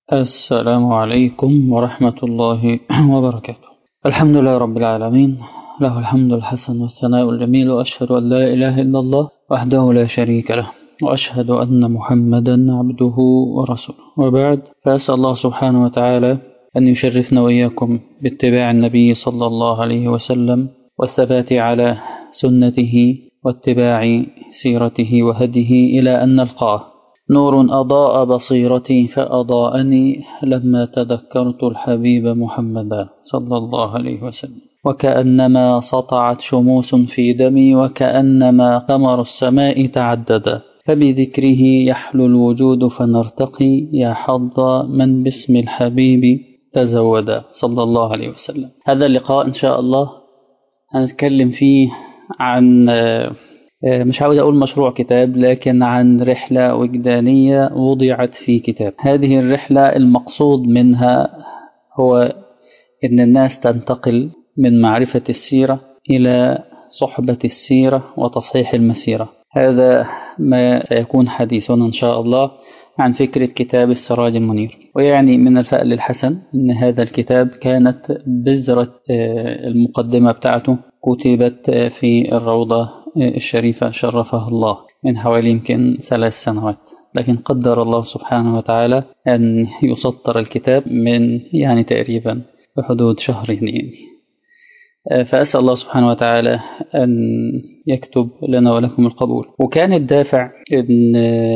السلام عليكم ورحمة الله وبركاته الحمد لله رب العالمين له الحمد الحسن والثناء الجميل وأشهد أن لا إله إلا الله وحده لا شريك له وأشهد أن محمدا عبده ورسوله وبعد فأسأل الله سبحانه وتعالى أن يشرفنا وإياكم باتباع النبي صلى الله عليه وسلم والثبات على سنته واتباع سيرته وهديه إلى أن نلقاه نور أضاء بصيرتي فأضاءني لما تذكرت الحبيب محمدا صلى الله عليه وسلم وكأنما سطعت شموس في دمي وكأنما قمر السماء تعددا فبذكره يحلو الوجود فنرتقي يا حظ من باسم الحبيب تزودا صلى الله عليه وسلم هذا اللقاء إن شاء الله هنتكلم فيه عن مش عاوز أقول مشروع كتاب لكن عن رحلة وجدانية وضعت في كتاب هذه الرحلة المقصود منها هو أن الناس تنتقل من معرفة السيرة إلى صحبة السيرة وتصحيح المسيرة هذا ما سيكون حديثنا إن شاء الله عن فكرة كتاب السراج المنير ويعني من الفأل الحسن أن هذا الكتاب كانت بذرة المقدمة بتاعته كتبت في الروضة الشريفة شرفها الله من حوالي يمكن ثلاث سنوات لكن قدر الله سبحانه وتعالى أن يسطر الكتاب من يعني تقريبا بحدود شهرين يعني فأسأل الله سبحانه وتعالى أن يكتب لنا ولكم القبول وكان الدافع أن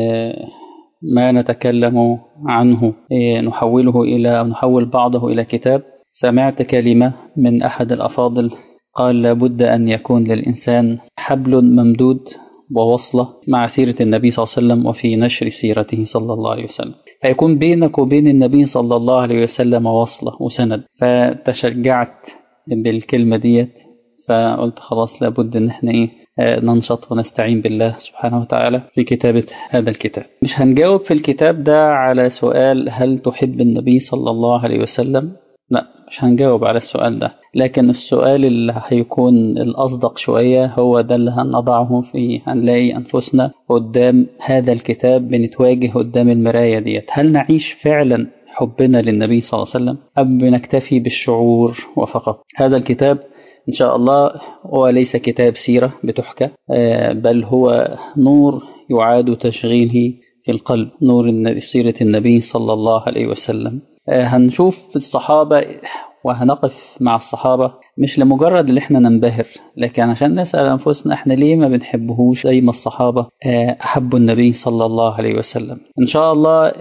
ما نتكلم عنه نحوله إلى أو نحول بعضه إلى كتاب سمعت كلمة من أحد الأفاضل قال لابد أن يكون للإنسان حبل ممدود ووصلة مع سيرة النبي صلى الله عليه وسلم وفي نشر سيرته صلى الله عليه وسلم فيكون بينك وبين النبي صلى الله عليه وسلم وصلة وسند فتشجعت بالكلمة ديت فقلت خلاص لابد ان احنا ايه ننشط ونستعين بالله سبحانه وتعالى في كتابة هذا الكتاب مش هنجاوب في الكتاب ده على سؤال هل تحب النبي صلى الله عليه وسلم لا مش هنجاوب على السؤال ده لكن السؤال اللي هيكون الأصدق شوية هو ده اللي هنضعه فيه هنلاقي أنفسنا قدام هذا الكتاب بنتواجه قدام المراية ديت هل نعيش فعلا حبنا للنبي صلى الله عليه وسلم أم بنكتفي بالشعور وفقط هذا الكتاب إن شاء الله هو ليس كتاب سيرة بتحكى بل هو نور يعاد تشغيله في القلب نور سيرة النبي صلى الله عليه وسلم هنشوف الصحابة وهنقف مع الصحابة مش لمجرد اللي احنا ننبهر لكن عشان نسأل أنفسنا احنا ليه ما بنحبهوش زي ما الصحابة أحبوا النبي صلى الله عليه وسلم إن شاء الله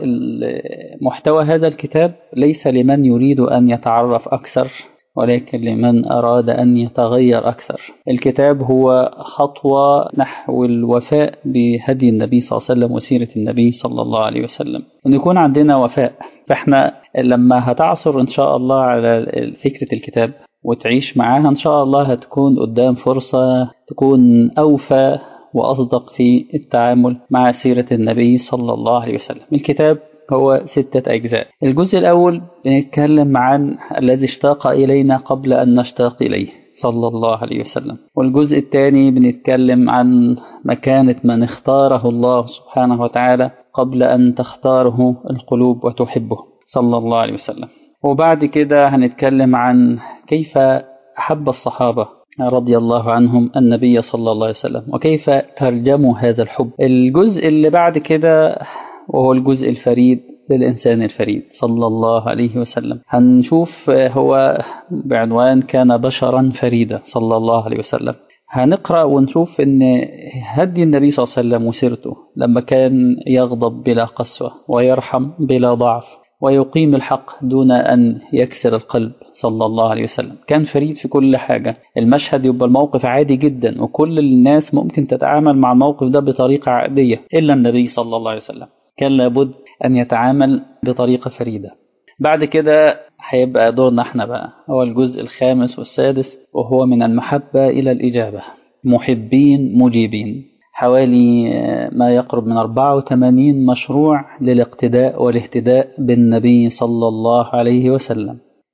محتوى هذا الكتاب ليس لمن يريد أن يتعرف أكثر ولكن لمن أراد أن يتغير أكثر الكتاب هو خطوة نحو الوفاء بهدي النبي صلى الله عليه وسلم وسيرة النبي صلى الله عليه وسلم أن يكون عندنا وفاء فإحنا لما هتعصر إن شاء الله على فكرة الكتاب وتعيش معاها إن شاء الله هتكون قدام فرصة تكون أوفى وأصدق في التعامل مع سيرة النبي صلى الله عليه وسلم الكتاب هو ستة أجزاء الجزء الأول بنتكلم عن الذي اشتاق إلينا قبل أن نشتاق إليه صلى الله عليه وسلم والجزء الثاني بنتكلم عن مكانة من اختاره الله سبحانه وتعالى قبل أن تختاره القلوب وتحبه صلى الله عليه وسلم وبعد كده هنتكلم عن كيف أحب الصحابة رضي الله عنهم النبي صلى الله عليه وسلم وكيف ترجموا هذا الحب الجزء اللي بعد كده وهو الجزء الفريد للإنسان الفريد صلى الله عليه وسلم هنشوف هو بعنوان كان بشرا فريدا صلى الله عليه وسلم هنقرأ ونشوف أن هدي النبي صلى الله عليه وسلم وسيرته لما كان يغضب بلا قسوة ويرحم بلا ضعف ويقيم الحق دون أن يكسر القلب صلى الله عليه وسلم كان فريد في كل حاجة المشهد يبقى الموقف عادي جدا وكل الناس ممكن تتعامل مع الموقف ده بطريقة عادية إلا النبي صلى الله عليه وسلم كان لابد أن يتعامل بطريقة فريدة بعد كده هيبقى دورنا احنا بقى هو الجزء الخامس والسادس وهو من المحبة إلى الإجابة محبين مجيبين حوالي ما يقرب من 84 مشروع للاقتداء والاهتداء بالنبي صلى الله عليه وسلم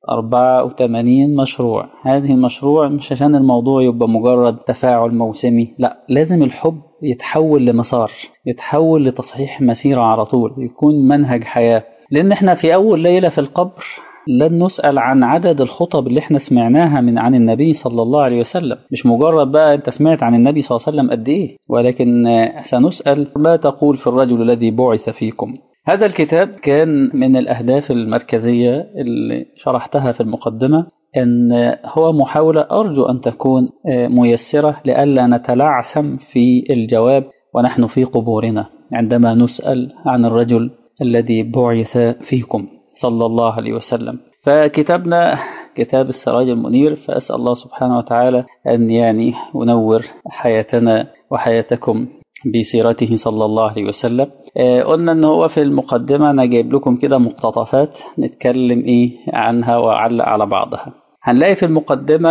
84 مشروع هذه المشروع مش عشان الموضوع يبقى مجرد تفاعل موسمي لا لازم الحب يتحول لمسار يتحول لتصحيح مسيرة على طول يكون منهج حياة لأن احنا في أول ليلة في القبر لن نسأل عن عدد الخطب اللي احنا سمعناها من عن النبي صلى الله عليه وسلم مش مجرد بقى انت سمعت عن النبي صلى الله عليه وسلم قد ايه ولكن سنسأل ما تقول في الرجل الذي بعث فيكم هذا الكتاب كان من الأهداف المركزية اللي شرحتها في المقدمة أن هو محاولة أرجو أن تكون ميسرة لئلا نتلعثم في الجواب ونحن في قبورنا عندما نسأل عن الرجل الذي بعث فيكم صلى الله عليه وسلم فكتابنا كتاب السراج المنير فأسأل الله سبحانه وتعالى أن يعني ينور حياتنا وحياتكم بسيرته صلى الله عليه وسلم آه قلنا ان هو في المقدمة انا جايب لكم كده مقتطفات نتكلم ايه عنها واعلق على بعضها هنلاقي في المقدمة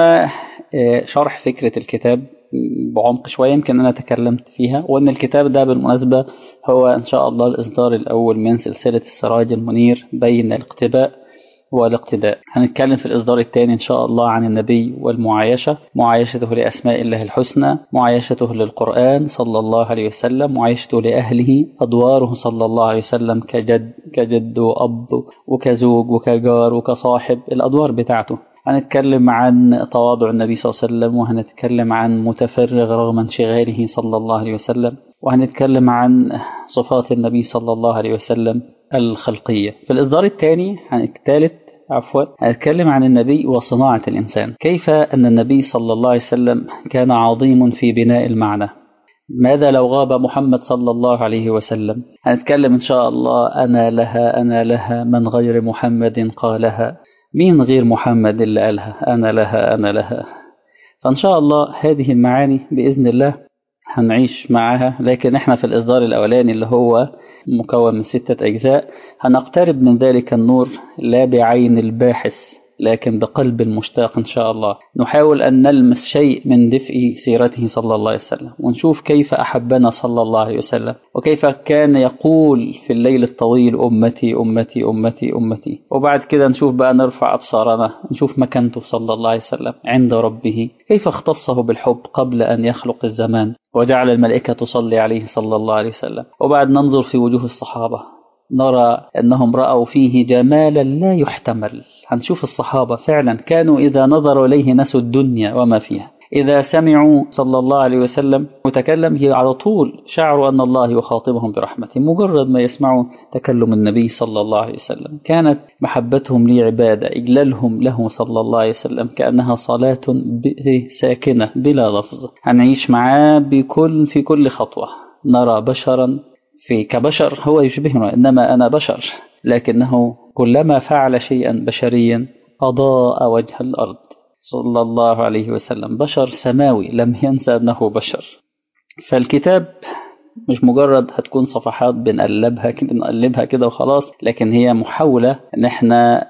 آه شرح فكرة الكتاب بعمق شوية يمكن أنا تكلمت فيها وأن الكتاب ده بالمناسبة هو إن شاء الله الإصدار الأول من سلسلة السراج المنير بين الاقتباء والاقتداء هنتكلم في الإصدار الثاني إن شاء الله عن النبي والمعايشة معايشته لأسماء الله الحسنى معايشته للقرآن صلى الله عليه وسلم معايشته لأهله أدواره صلى الله عليه وسلم كجد كجد وأب وكزوج وكجار وكصاحب الأدوار بتاعته هنتكلم عن تواضع النبي صلى الله عليه وسلم وهنتكلم عن متفرغ رغم انشغاله صلى الله عليه وسلم وهنتكلم عن صفات النبي صلى الله عليه وسلم الخلقية في الإصدار الثاني الثالث عفوا هنتكلم عن النبي وصناعة الإنسان كيف أن النبي صلى الله عليه وسلم كان عظيم في بناء المعنى ماذا لو غاب محمد صلى الله عليه وسلم هنتكلم إن شاء الله أنا لها أنا لها من غير محمد قالها مين غير محمد اللي قالها أنا لها أنا لها فإن شاء الله هذه المعاني بإذن الله هنعيش معها لكن احنا في الإصدار الأولاني اللي هو مكون من ستة أجزاء هنقترب من ذلك النور لا بعين الباحث لكن بقلب المشتاق إن شاء الله نحاول أن نلمس شيء من دفء سيرته صلى الله عليه وسلم ونشوف كيف أحبنا صلى الله عليه وسلم وكيف كان يقول في الليل الطويل أمتي أمتي أمتي أمتي وبعد كده نشوف بقى نرفع أبصارنا نشوف مكانته صلى الله عليه وسلم عند ربه كيف اختصه بالحب قبل أن يخلق الزمان وجعل الملائكة تصلي عليه صلى الله عليه وسلم وبعد ننظر في وجوه الصحابة نرى أنهم رأوا فيه جمالا لا يحتمل هنشوف الصحابة فعلا كانوا إذا نظروا إليه نسوا الدنيا وما فيها إذا سمعوا صلى الله عليه وسلم متكلم هي على طول شعروا أن الله يخاطبهم برحمته مجرد ما يسمعوا تكلم النبي صلى الله عليه وسلم كانت محبتهم لي عبادة إجلالهم له صلى الله عليه وسلم كأنها صلاة ساكنة بلا لفظ هنعيش معاه بكل في كل خطوة نرى بشرا في كبشر هو يشبهنا إنما أنا بشر لكنه كلما فعل شيئا بشريا أضاء وجه الأرض صلى الله عليه وسلم بشر سماوي لم ينسى أنه بشر فالكتاب مش مجرد هتكون صفحات بنقلبها كده بنقلبها كده وخلاص لكن هي محاولة ان احنا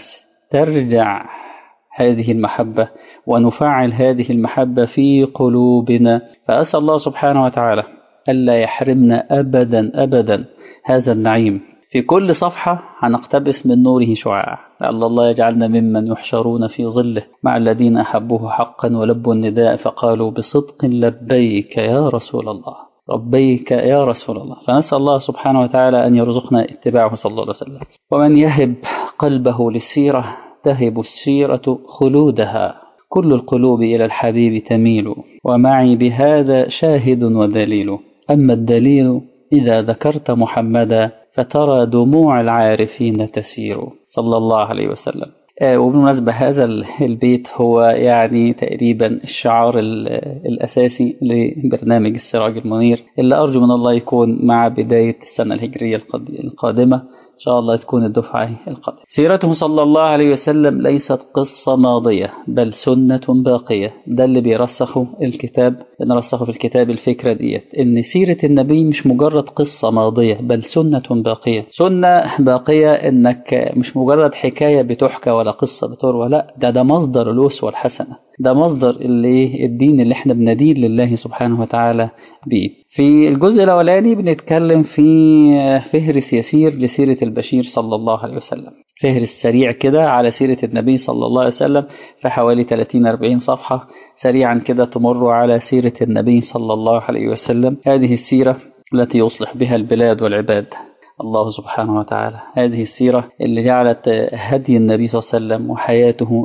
نسترجع هذه المحبة ونفعل هذه المحبة في قلوبنا فأسأل الله سبحانه وتعالى ألا يحرمنا أبدا أبدا هذا النعيم في كل صفحة هنقتبس من نوره شعاع لعل الله يجعلنا ممن يحشرون في ظله مع الذين أحبوه حقا ولبوا النداء فقالوا بصدق لبيك يا رسول الله ربيك يا رسول الله فنسأل الله سبحانه وتعالى أن يرزقنا اتباعه صلى الله عليه وسلم ومن يهب قلبه للسيرة تهب السيرة خلودها كل القلوب إلى الحبيب تميل ومعي بهذا شاهد ودليل أما الدليل إذا ذكرت محمدا فترى دموع العارفين تسير صلى الله عليه وسلم وبالمناسبة هذا البيت هو يعني تقريبا الشعار الأساسي لبرنامج السراج المنير اللي أرجو من الله يكون مع بداية السنة الهجرية القادمة إن شاء الله تكون الدفعة القادمة سيرته صلى الله عليه وسلم ليست قصة ماضية بل سنة باقية ده اللي بيرسخه الكتاب نرسخه في الكتاب الفكرة ديت إن سيرة النبي مش مجرد قصة ماضية بل سنة باقية سنة باقية إنك مش مجرد حكاية بتحكى ولا قصة بتروى لا ده ده مصدر الأسوة الحسنة ده مصدر اللي الدين اللي احنا بندين لله سبحانه وتعالى بيه في الجزء الأولاني بنتكلم في فهرس يسير لسيرة البشير صلى الله عليه وسلم فهرس سريع كده على سيرة النبي صلى الله عليه وسلم في حوالي 30-40 صفحة سريعا كده تمر على سيرة النبي صلى الله عليه وسلم هذه السيرة التي يصلح بها البلاد والعباد الله سبحانه وتعالى هذه السيرة اللي جعلت هدي النبي صلى الله عليه وسلم وحياته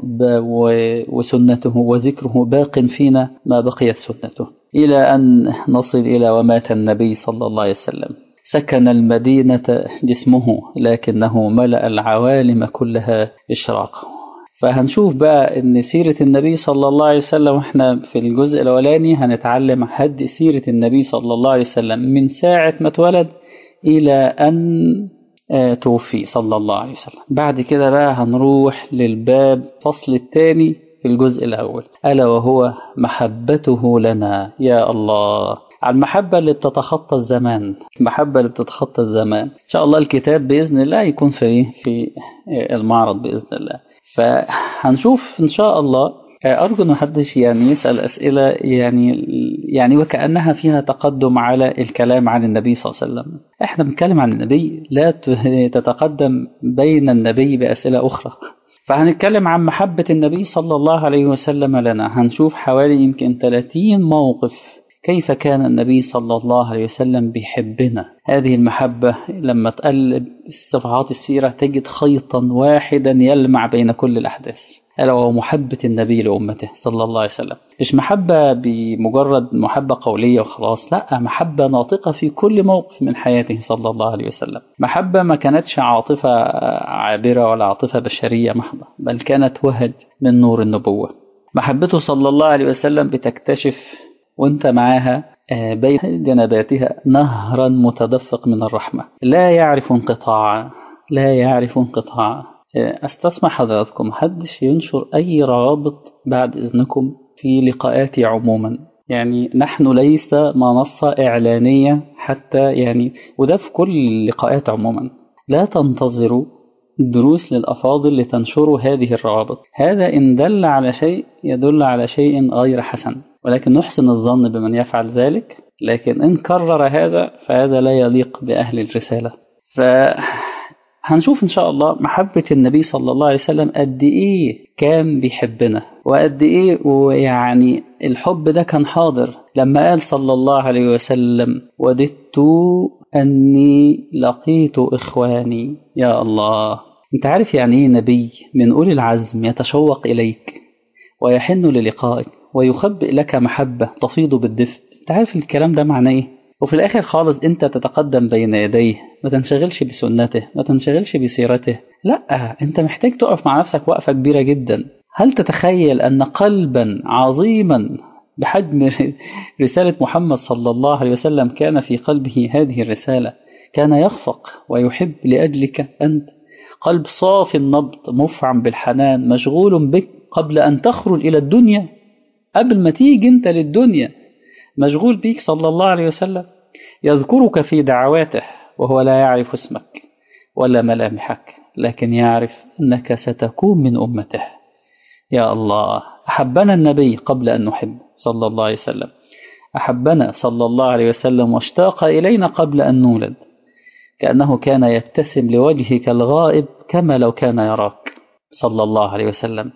وسنته وذكره باق فينا ما بقيت سنته إلى أن نصل إلى ومات النبي صلى الله عليه وسلم سكن المدينة جسمه لكنه ملأ العوالم كلها إشراقا فهنشوف بقى ان سيرة النبي صلى الله عليه وسلم احنا في الجزء الاولاني هنتعلم حد سيرة النبي صلى الله عليه وسلم من ساعة ما اتولد الى ان توفي صلى الله عليه وسلم بعد كده بقى هنروح للباب فصل الثاني في الجزء الاول الا وهو محبته لنا يا الله على المحبة اللي بتتخطى الزمان المحبة اللي بتتخطى الزمان إن شاء الله الكتاب بإذن الله يكون في في المعرض بإذن الله فهنشوف ان شاء الله ارجو ان محدش يعني يسال اسئله يعني يعني وكانها فيها تقدم على الكلام عن النبي صلى الله عليه وسلم احنا بنتكلم عن النبي لا تتقدم بين النبي باسئله اخرى فهنتكلم عن محبه النبي صلى الله عليه وسلم لنا هنشوف حوالي يمكن 30 موقف كيف كان النبي صلى الله عليه وسلم بيحبنا هذه المحبة لما تقلب صفحات السيرة تجد خيطا واحدا يلمع بين كل الأحداث ألا وهو محبة النبي لأمته صلى الله عليه وسلم مش محبة بمجرد محبة قولية وخلاص لا محبة ناطقة في كل موقف من حياته صلى الله عليه وسلم محبة ما كانتش عاطفة عابرة ولا عاطفة بشرية محضة بل كانت وهج من نور النبوة محبته صلى الله عليه وسلم بتكتشف وانت معاها بين جنباتها نهرا متدفق من الرحمة لا يعرف انقطاعا لا يعرف انقطاعا استسمح حضراتكم محدش ينشر أي روابط بعد إذنكم في لقاءاتي عموما يعني نحن ليس منصة إعلانية حتى يعني وده في كل اللقاءات عموما لا تنتظروا دروس للأفاضل لتنشروا هذه الروابط هذا إن دل على شيء يدل على شيء غير حسن ولكن نحسن الظن بمن يفعل ذلك لكن إن كرر هذا فهذا لا يليق بأهل الرسالة فهنشوف إن شاء الله محبة النبي صلى الله عليه وسلم قد إيه كان بيحبنا وقد إيه ويعني الحب ده كان حاضر لما قال صلى الله عليه وسلم وددت أني لقيت إخواني يا الله أنت عارف يعني إيه نبي من أولي العزم يتشوق إليك ويحن للقائك ويخبئ لك محبة تفيض بالدفء انت عارف الكلام ده معناه ايه وفي الاخر خالص انت تتقدم بين يديه ما تنشغلش بسنته ما تنشغلش بسيرته لا انت محتاج تقف مع نفسك وقفة كبيرة جدا هل تتخيل ان قلبا عظيما بحجم رسالة محمد صلى الله عليه وسلم كان في قلبه هذه الرسالة كان يخفق ويحب لأجلك أنت قلب صافي النبض مفعم بالحنان مشغول بك قبل أن تخرج إلى الدنيا قبل ما تيجي انت للدنيا مشغول بيك صلى الله عليه وسلم يذكرك في دعواته وهو لا يعرف اسمك ولا ملامحك لكن يعرف انك ستكون من امته يا الله احبنا النبي قبل ان نحب صلى الله عليه وسلم احبنا صلى الله عليه وسلم واشتاق الينا قبل ان نولد كانه كان يبتسم لوجهك الغائب كما لو كان يراك صلى الله عليه وسلم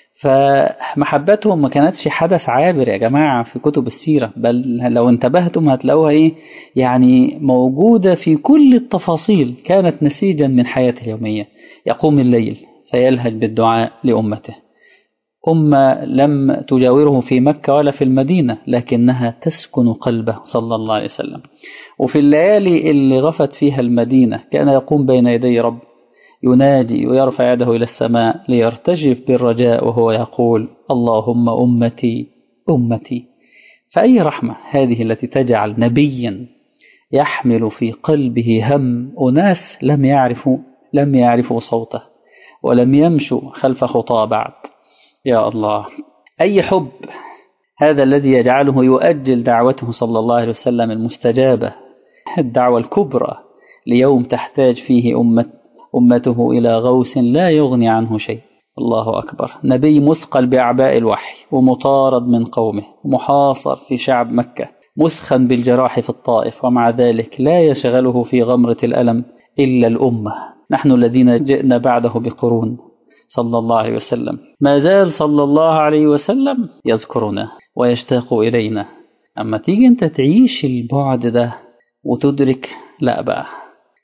فمحبتهم ما كانتش حدث عابر يا جماعة في كتب السيرة بل لو انتبهتم هتلاقوها ايه يعني موجودة في كل التفاصيل كانت نسيجا من حياته اليومية يقوم الليل فيلهج بالدعاء لأمته أمة لم تجاوره في مكة ولا في المدينة لكنها تسكن قلبه صلى الله عليه وسلم وفي الليالي اللي غفت فيها المدينة كان يقوم بين يدي رب ينادي ويرفع يده إلى السماء ليرتجف بالرجاء وهو يقول اللهم أمتي أمتي فأي رحمة هذه التي تجعل نبيا يحمل في قلبه هم أناس لم يعرفوا لم يعرفوا صوته ولم يمشوا خلف خطاه بعد يا الله أي حب هذا الذي يجعله يؤجل دعوته صلى الله عليه وسلم المستجابة الدعوة الكبرى ليوم تحتاج فيه أمة أمته إلى غوث لا يغني عنه شيء الله أكبر نبي مثقل بأعباء الوحي ومطارد من قومه ومحاصر في شعب مكة مسخن بالجراح في الطائف ومع ذلك لا يشغله في غمرة الألم إلا الأمة نحن الذين جئنا بعده بقرون صلى الله عليه وسلم ما زال صلى الله عليه وسلم يذكرنا ويشتاق إلينا أما تيجي أنت تعيش البعد ده وتدرك لا بقى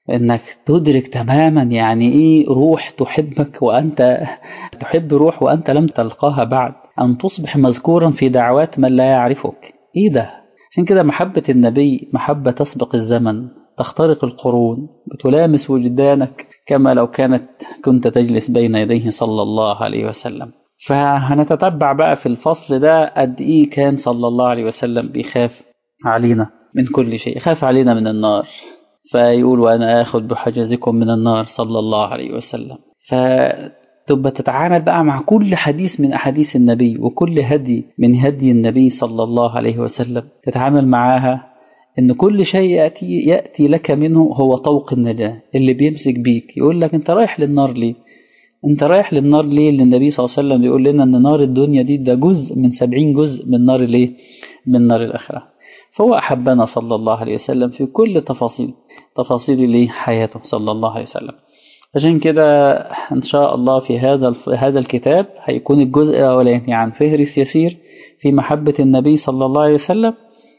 انك تدرك تماما يعني ايه روح تحبك وانت تحب روح وانت لم تلقاها بعد ان تصبح مذكورا في دعوات من لا يعرفك ايه ده عشان كده محبة النبي محبة تسبق الزمن تخترق القرون بتلامس وجدانك كما لو كانت كنت تجلس بين يديه صلى الله عليه وسلم فهنتتبع بقى في الفصل ده قد ايه كان صلى الله عليه وسلم بيخاف علينا من كل شيء خاف علينا من النار فيقول وأنا آخذ بحجزكم من النار صلى الله عليه وسلم فتبقى تتعامل بقى مع كل حديث من أحاديث النبي وكل هدي من هدي النبي صلى الله عليه وسلم تتعامل معاها إن كل شيء يأتي, يأتي لك منه هو طوق النجاة اللي بيمسك بيك يقول لك أنت رايح للنار ليه أنت رايح للنار ليه اللي النبي صلى الله عليه وسلم بيقول لنا أن نار الدنيا دي ده جزء من سبعين جزء من نار ليه من نار الآخرة فهو أحبنا صلى الله عليه وسلم في كل تفاصيل تفاصيل ليه حياته صلى الله عليه وسلم عشان كده إن شاء الله في هذا هذا الكتاب هيكون الجزء الأولاني عن فهرس يسير في محبة النبي صلى الله عليه وسلم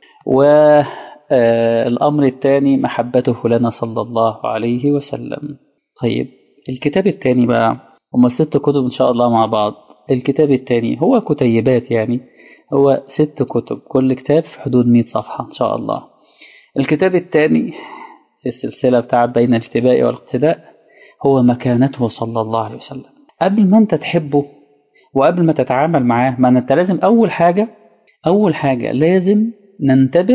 والأمر الثاني محبته لنا صلى الله عليه وسلم طيب الكتاب الثاني بقى هما ست كتب إن شاء الله مع بعض الكتاب الثاني هو كتيبات يعني هو ست كتب كل كتاب في حدود 100 صفحة إن شاء الله الكتاب الثاني في السلسلة بتاع بين الاتباع والاقتداء هو مكانته صلى الله عليه وسلم قبل ما أنت تحبه وقبل ما تتعامل معاه ما أنت لازم أول حاجة أول حاجة لازم ننتبه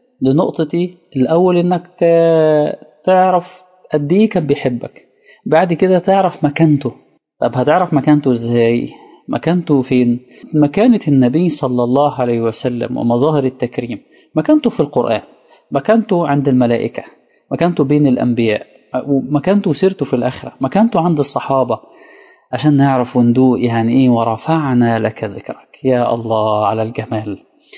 لنقطة الأول إنك تعرف قد إيه كان بيحبك بعد كده تعرف مكانته طب هتعرف مكانته إزاي مكانته فين مكانة النبي صلى الله عليه وسلم ومظاهر التكريم مكانته في القرآن مكانته عند الملائكة مكانته بين الأنبياء مكانته وسيرته في الآخرة مكانته عند الصحابة عشان نعرف وندوق يعني إيه ورفعنا لك ذكرك يا الله على الجمال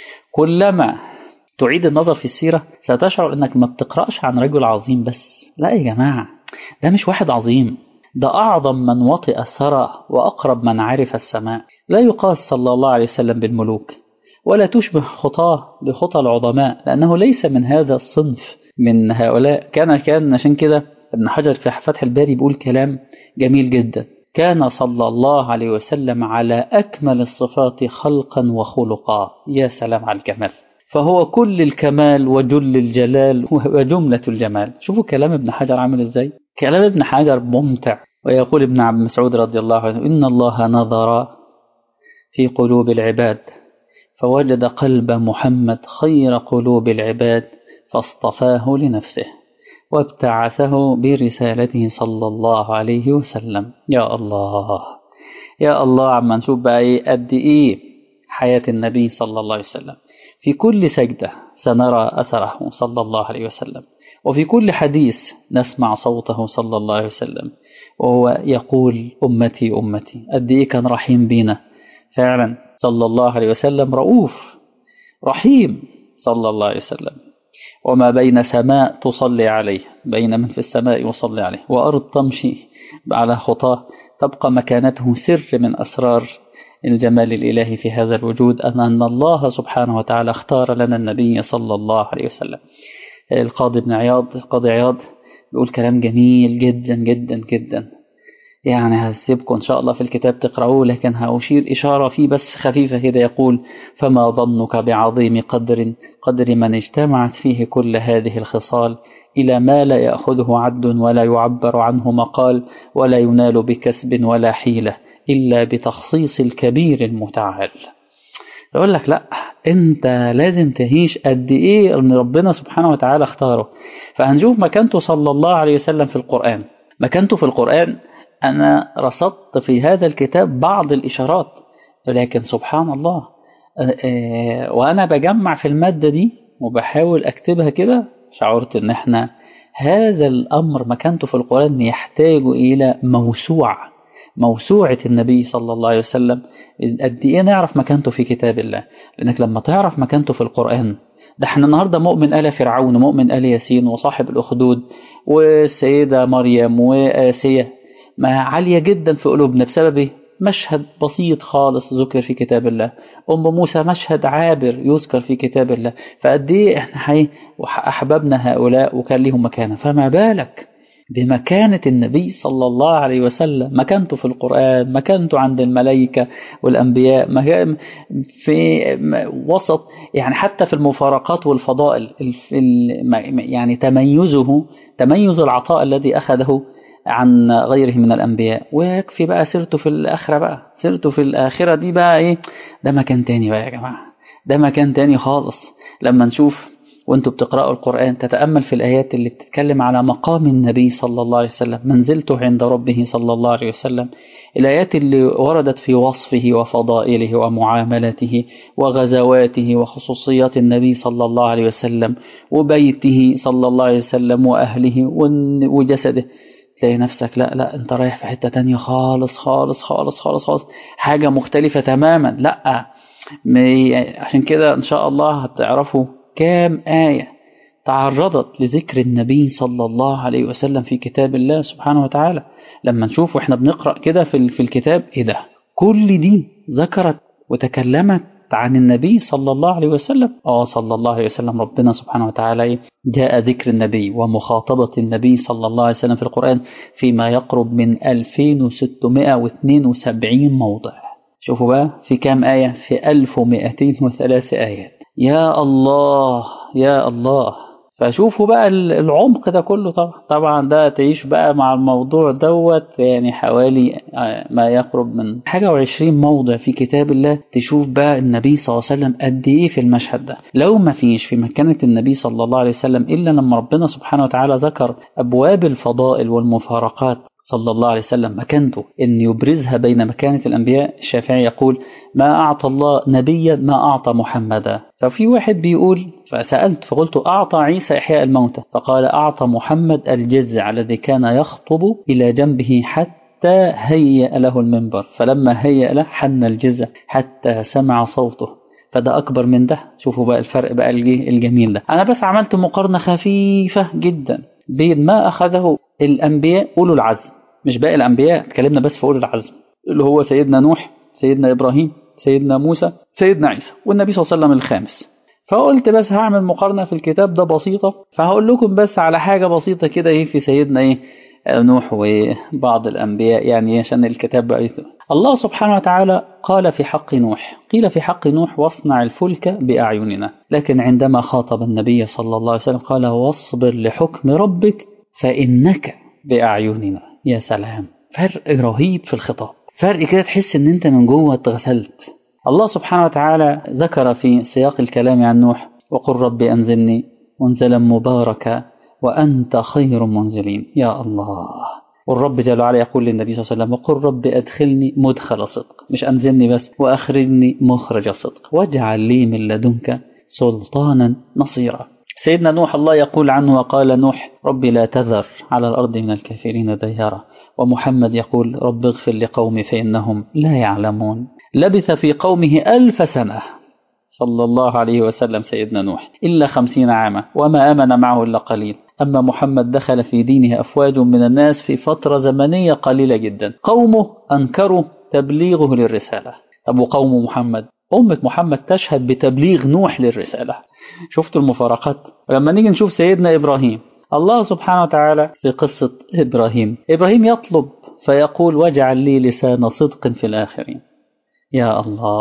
كلما تعيد النظر في السيرة ستشعر أنك ما بتقرأش عن رجل عظيم بس لا يا جماعة ده مش واحد عظيم ده أعظم من وطئ الثرى وأقرب من عرف السماء لا يقاس صلى الله عليه وسلم بالملوك ولا تشبه خطاه بخطى العظماء لأنه ليس من هذا الصنف من هؤلاء كان كان عشان كده ابن حجر في فتح الباري بيقول كلام جميل جدا كان صلى الله عليه وسلم على أكمل الصفات خلقا وخلقا يا سلام على الجمال فهو كل الكمال وجل الجلال وجملة الجمال شوفوا كلام ابن حجر عامل ازاي كلام ابن حجر ممتع ويقول ابن عبد مسعود رضي الله عنه إن الله نظر في قلوب العباد فوجد قلب محمد خير قلوب العباد فاصطفاه لنفسه وابتعثه برسالته صلى الله عليه وسلم يا الله يا الله عم نشوف بقى ايه قد ايه حياة النبي صلى الله عليه وسلم في كل سجدة سنرى أثره صلى الله عليه وسلم وفي كل حديث نسمع صوته صلى الله عليه وسلم وهو يقول أمتي أمتي قد إيه كان رحيم بينا فعلا صلى الله عليه وسلم رؤوف رحيم صلى الله عليه وسلم وما بين سماء تصلي عليه بين من في السماء يصلي عليه وأرض تمشي على خطاه تبقى مكانته سر من أسرار الجمال الإلهي في هذا الوجود أن الله سبحانه وتعالى اختار لنا النبي صلى الله عليه وسلم القاضي ابن عياض القاضي عياض بيقول كلام جميل جدا جدا جدا يعني هسيبكم إن شاء الله في الكتاب تقرأوه لكن هأشير إشارة فيه بس خفيفة كده يقول فما ظنك بعظيم قدر قدر من اجتمعت فيه كل هذه الخصال إلى ما لا يأخذه عد ولا يعبر عنه مقال ولا ينال بكسب ولا حيلة إلا بتخصيص الكبير المتعال يقول لك لا انت لازم تعيش قد ايه ان ربنا سبحانه وتعالى اختاره فهنشوف مكانته صلى الله عليه وسلم في القرآن مكانته في القرآن أنا رصدت في هذا الكتاب بعض الإشارات لكن سبحان الله وأنا بجمع في المادة دي وبحاول أكتبها كده شعرت إن إحنا هذا الأمر مكانته في القرآن يحتاج إلى موسوعة موسوعة النبي صلى الله عليه وسلم قد إيه نعرف مكانته في كتاب الله لأنك لما تعرف مكانته في القرآن ده احنا النهاردة مؤمن آل فرعون ومؤمن آل ياسين وصاحب الأخدود والسيدة مريم وآسية ما عالية جدا في قلوبنا بسبب مشهد بسيط خالص ذكر في كتاب الله أم موسى مشهد عابر يذكر في كتاب الله فقد إيه إحنا حي أحببنا هؤلاء وكان لهم مكانة فما بالك بمكانة النبي صلى الله عليه وسلم مكانته في القرآن مكانته عند الملائكة والأنبياء في وسط يعني حتى في المفارقات والفضائل يعني تميزه تميز العطاء الذي أخذه عن غيره من الأنبياء ويكفي بقى سيرته في الآخرة بقى سيرته في الآخرة دي بقى إيه ده مكان تاني بقى يا جماعة ده مكان تاني خالص لما نشوف وانتوا بتقرأوا القرآن تتأمل في الآيات اللي بتتكلم على مقام النبي صلى الله عليه وسلم منزلته عند ربه صلى الله عليه وسلم الآيات اللي وردت في وصفه وفضائله ومعاملته وغزواته وخصوصيات النبي صلى الله عليه وسلم وبيته صلى الله عليه وسلم وأهله وجسده تلاقي نفسك لا لا انت رايح في حتة تانية خالص خالص خالص خالص خالص حاجة مختلفة تماما لا عشان كده ان شاء الله هتعرفوا كام آية تعرضت لذكر النبي صلى الله عليه وسلم في كتاب الله سبحانه وتعالى لما نشوف واحنا بنقرأ كده في, في الكتاب ايه ده كل دي ذكرت وتكلمت عن النبي صلى الله عليه وسلم اه صلى الله عليه وسلم ربنا سبحانه وتعالى جاء ذكر النبي ومخاطبة النبي صلى الله عليه وسلم في القرآن فيما يقرب من 2672 موضع شوفوا بقى في كام آية في 1203 آيات يا الله يا الله فشوفوا بقى العمق ده كله طبعا طبعا ده تعيش بقى مع الموضوع دوت يعني حوالي ما يقرب من حاجة وعشرين موضع في كتاب الله تشوف بقى النبي صلى الله عليه وسلم قد ايه في المشهد ده لو ما فيش في مكانة النبي صلى الله عليه وسلم إلا لما ربنا سبحانه وتعالى ذكر أبواب الفضائل والمفارقات صلى الله عليه وسلم مكانته أن يبرزها بين مكانة الأنبياء الشافعي يقول ما أعطى الله نبيا ما أعطى محمدا ففي واحد بيقول فسألت فقلت أعطى عيسى إحياء الموتى فقال أعطى محمد الجزع الذي كان يخطب إلى جنبه حتى هيأ له المنبر فلما هيأ له حن الجزع حتى سمع صوته فده أكبر من ده شوفوا بقى الفرق بقى الجميل ده أنا بس عملت مقارنة خفيفة جدا بين ما أخذه الأنبياء أولو العزم مش باقي الأنبياء اتكلمنا بس في أولو العزم اللي هو سيدنا نوح سيدنا إبراهيم سيدنا موسى سيدنا عيسى والنبي صلى الله عليه وسلم الخامس فقلت بس هعمل مقارنة في الكتاب ده بسيطة فهقول لكم بس على حاجة بسيطة كده ايه في سيدنا ايه نوح وبعض الأنبياء يعني عشان الكتاب بقى الله سبحانه وتعالى قال في حق نوح قيل في حق نوح واصنع الفلك بأعيننا لكن عندما خاطب النبي صلى الله عليه وسلم قال واصبر لحكم ربك فإنك بأعيننا يا سلام فرق رهيب في الخطاب فرق كده تحس ان انت من جوه اتغسلت الله سبحانه وتعالى ذكر في سياق الكلام عن نوح وقل رب أنزلني منزلا مباركا وأنت خير منزلين يا الله والرب جل وعلا يقول للنبي صلى الله عليه وسلم وقل رب أدخلني مدخل صدق مش أنزلني بس وأخرجني مخرج صدق واجعل لي من لدنك سلطانا نصيرا سيدنا نوح الله يقول عنه وقال نوح ربي لا تذر على الأرض من الكافرين ديارا ومحمد يقول رب اغفر لقومي فإنهم لا يعلمون لبث في قومه ألف سنة صلى الله عليه وسلم سيدنا نوح إلا خمسين عاما وما أمن معه إلا قليل أما محمد دخل في دينه أفواج من الناس في فترة زمنية قليلة جدا قومه أنكروا تبليغه للرسالة طب وقوم محمد أمة محمد تشهد بتبليغ نوح للرسالة شفتوا المفارقات ولما نيجي نشوف سيدنا إبراهيم الله سبحانه وتعالى في قصة إبراهيم إبراهيم يطلب فيقول واجعل لي لسان صدق في الآخرين يا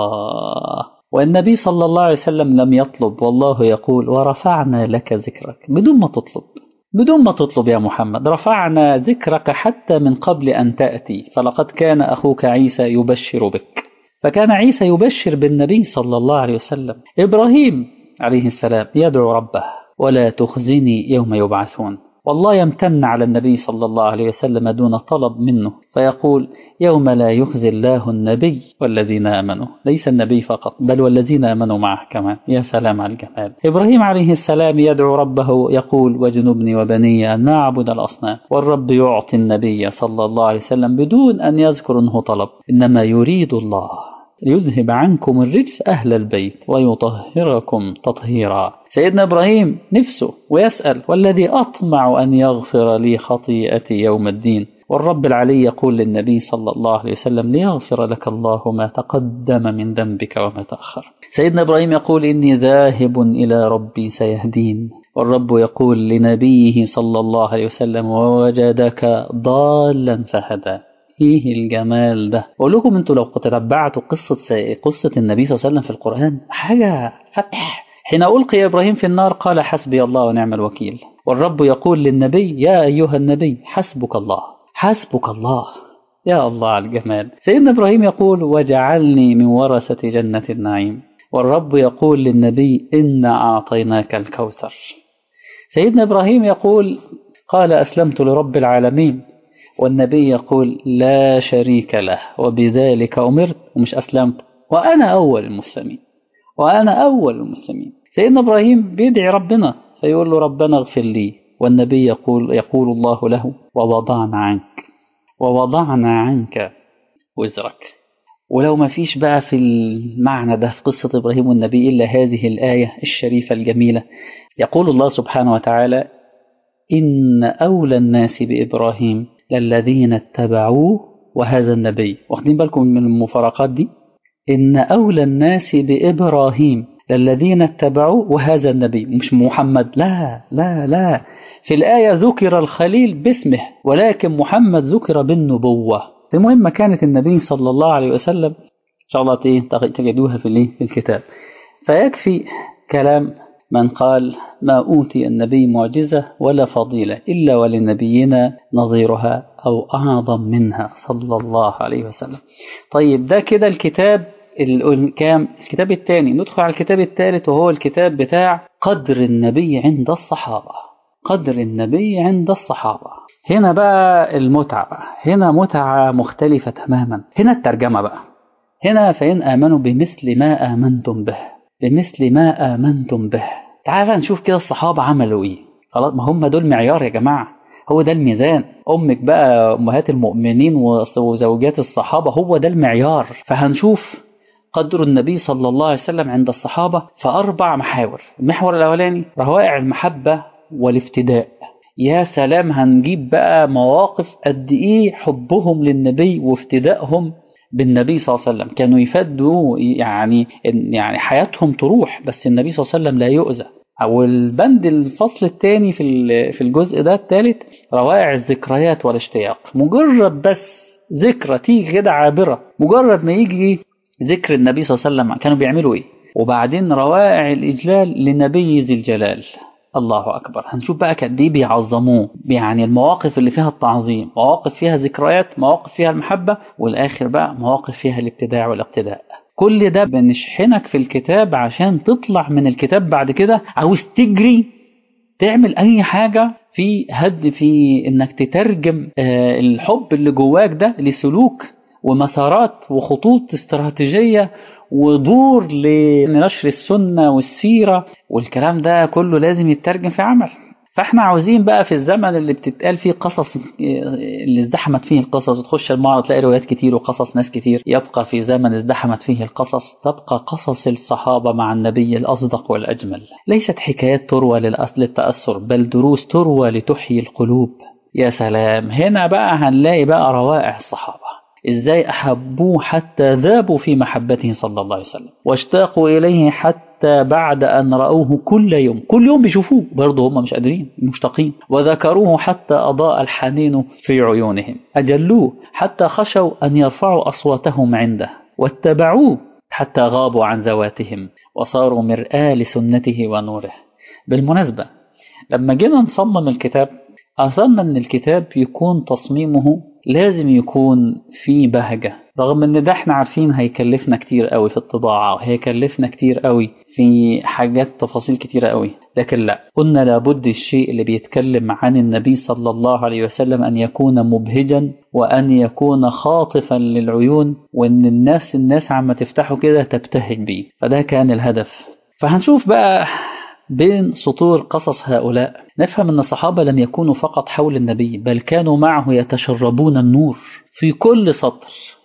الله والنبي صلى الله عليه وسلم لم يطلب والله يقول ورفعنا لك ذكرك بدون ما تطلب بدون ما تطلب يا محمد رفعنا ذكرك حتى من قبل أن تأتي فلقد كان أخوك عيسى يبشر بك فكان عيسى يبشر بالنبي صلى الله عليه وسلم إبراهيم عليه السلام يدعو ربه ولا تخزني يوم يبعثون والله يمتن على النبي صلى الله عليه وسلم دون طلب منه فيقول يوم لا يخزي الله النبي والذين آمنوا ليس النبي فقط بل والذين آمنوا معه كمان يا سلام على الجمال إبراهيم عليه السلام يدعو ربه يقول واجنبني وبني أن نعبد الأصنام والرب يعطي النبي صلى الله عليه وسلم بدون أن يذكر أنه طلب إنما يريد الله ليذهب عنكم الرجس أهل البيت ويطهركم تطهيرا سيدنا إبراهيم نفسه ويسأل والذي أطمع أن يغفر لي خطيئتي يوم الدين والرب العلي يقول للنبي صلى الله عليه وسلم ليغفر لك الله ما تقدم من ذنبك وما تأخر سيدنا إبراهيم يقول إني ذاهب إلى ربي سيهدين والرب يقول لنبيه صلى الله عليه وسلم ووجدك ضالا فهدى ايه الجمال ده اقول لكم انتوا لو تتبعتوا قصه قصه النبي صلى الله عليه وسلم في القران حاجه فتح حين القي ابراهيم في النار قال حسبي الله ونعم الوكيل والرب يقول للنبي يا ايها النبي حسبك الله حسبك الله يا الله على الجمال سيدنا ابراهيم يقول وجعلني من ورثه جنه النعيم والرب يقول للنبي انا اعطيناك الكوثر سيدنا ابراهيم يقول قال اسلمت لرب العالمين والنبي يقول لا شريك له وبذلك أمرت ومش أسلمت وأنا أول المسلمين وأنا أول المسلمين سيدنا إبراهيم بيدعي ربنا فيقول له ربنا اغفر لي والنبي يقول يقول الله له ووضعنا عنك ووضعنا عنك وزرك ولو ما فيش بقى في المعنى ده في قصة إبراهيم والنبي إلا هذه الآية الشريفة الجميلة يقول الله سبحانه وتعالى إن أولى الناس بإبراهيم للذين اتبعوه وهذا النبي واخدين بالكم من المفارقات دي إن أولى الناس بإبراهيم للذين اتبعوه وهذا النبي مش محمد لا لا لا في الآية ذكر الخليل باسمه ولكن محمد ذكر بالنبوة المهم كانت النبي صلى الله عليه وسلم إن شاء الله تجدوها في في الكتاب فيكفي كلام من قال ما أوتي النبي معجزة ولا فضيلة إلا ولنبينا نظيرها أو أعظم منها صلى الله عليه وسلم طيب ده كده الكتاب الكام الكتاب الثاني ندخل على الكتاب الثالث وهو الكتاب بتاع قدر النبي عند الصحابة قدر النبي عند الصحابة هنا بقى المتعة بقى هنا متعة مختلفة تماما هنا الترجمة بقى هنا فإن آمنوا بمثل ما آمنتم به بمثل ما آمنتم به تعال بقى نشوف كده الصحابة عملوا إيه خلاص ما هم دول معيار يا جماعة هو ده الميزان أمك بقى أمهات المؤمنين وزوجات الصحابة هو ده المعيار فهنشوف قدر النبي صلى الله عليه وسلم عند الصحابة في أربع محاور المحور الأولاني روائع المحبة والافتداء يا سلام هنجيب بقى مواقف قد إيه حبهم للنبي وافتدائهم بالنبي صلى الله عليه وسلم كانوا يفدوا يعني يعني حياتهم تروح بس النبي صلى الله عليه وسلم لا يؤذى او البند الفصل الثاني في في الجزء ده الثالث روائع الذكريات والاشتياق مجرد بس ذكرى تيجي كده عابره مجرد ما يجي ذكر النبي صلى الله عليه وسلم كانوا بيعملوا ايه وبعدين روائع الاجلال لنبي ذي الجلال الله أكبر هنشوف بقى قد ايه بيعظموه يعني المواقف اللي فيها التعظيم مواقف فيها ذكريات مواقف فيها المحبة والآخر بقى مواقف فيها الابتداع والاقتداء كل ده بنشحنك في الكتاب عشان تطلع من الكتاب بعد كده عاوز تجري تعمل أي حاجة في هد في إنك تترجم الحب اللي جواك ده لسلوك ومسارات وخطوط استراتيجية ودور لنشر السنة والسيرة والكلام ده كله لازم يترجم في عمل فاحنا عاوزين بقى في الزمن اللي بتتقال فيه قصص اللي ازدحمت فيه القصص وتخش المعرض تلاقي روايات كتير وقصص ناس كتير يبقى في زمن ازدحمت فيه القصص تبقى قصص الصحابة مع النبي الأصدق والأجمل ليست حكايات تروى للتأثر بل دروس تروى لتحيي القلوب يا سلام هنا بقى هنلاقي بقى روائع الصحابة ازاي احبوه حتى ذابوا في محبته صلى الله عليه وسلم واشتاقوا اليه حتى بعد ان راوه كل يوم كل يوم بيشوفوه برضه هم مش قادرين مشتاقين وذكروه حتى اضاء الحنين في عيونهم اجلوه حتى خشوا ان يرفعوا اصواتهم عنده واتبعوه حتى غابوا عن ذواتهم وصاروا مرآة لسنته ونوره بالمناسبة لما جينا نصمم الكتاب أصلنا أن الكتاب يكون تصميمه لازم يكون في بهجة رغم ان ده احنا عارفين هيكلفنا كتير قوي في الطباعة وهيكلفنا كتير قوي في حاجات تفاصيل كتيرة قوي لكن لا قلنا لابد الشيء اللي بيتكلم عن النبي صلى الله عليه وسلم أن يكون مبهجا وأن يكون خاطفا للعيون وأن الناس الناس عم تفتحه كده تبتهج بيه فده كان الهدف فهنشوف بقى بين سطور قصص هؤلاء نفهم أن الصحابة لم يكونوا فقط حول النبي بل كانوا معه يتشربون النور في كل سطر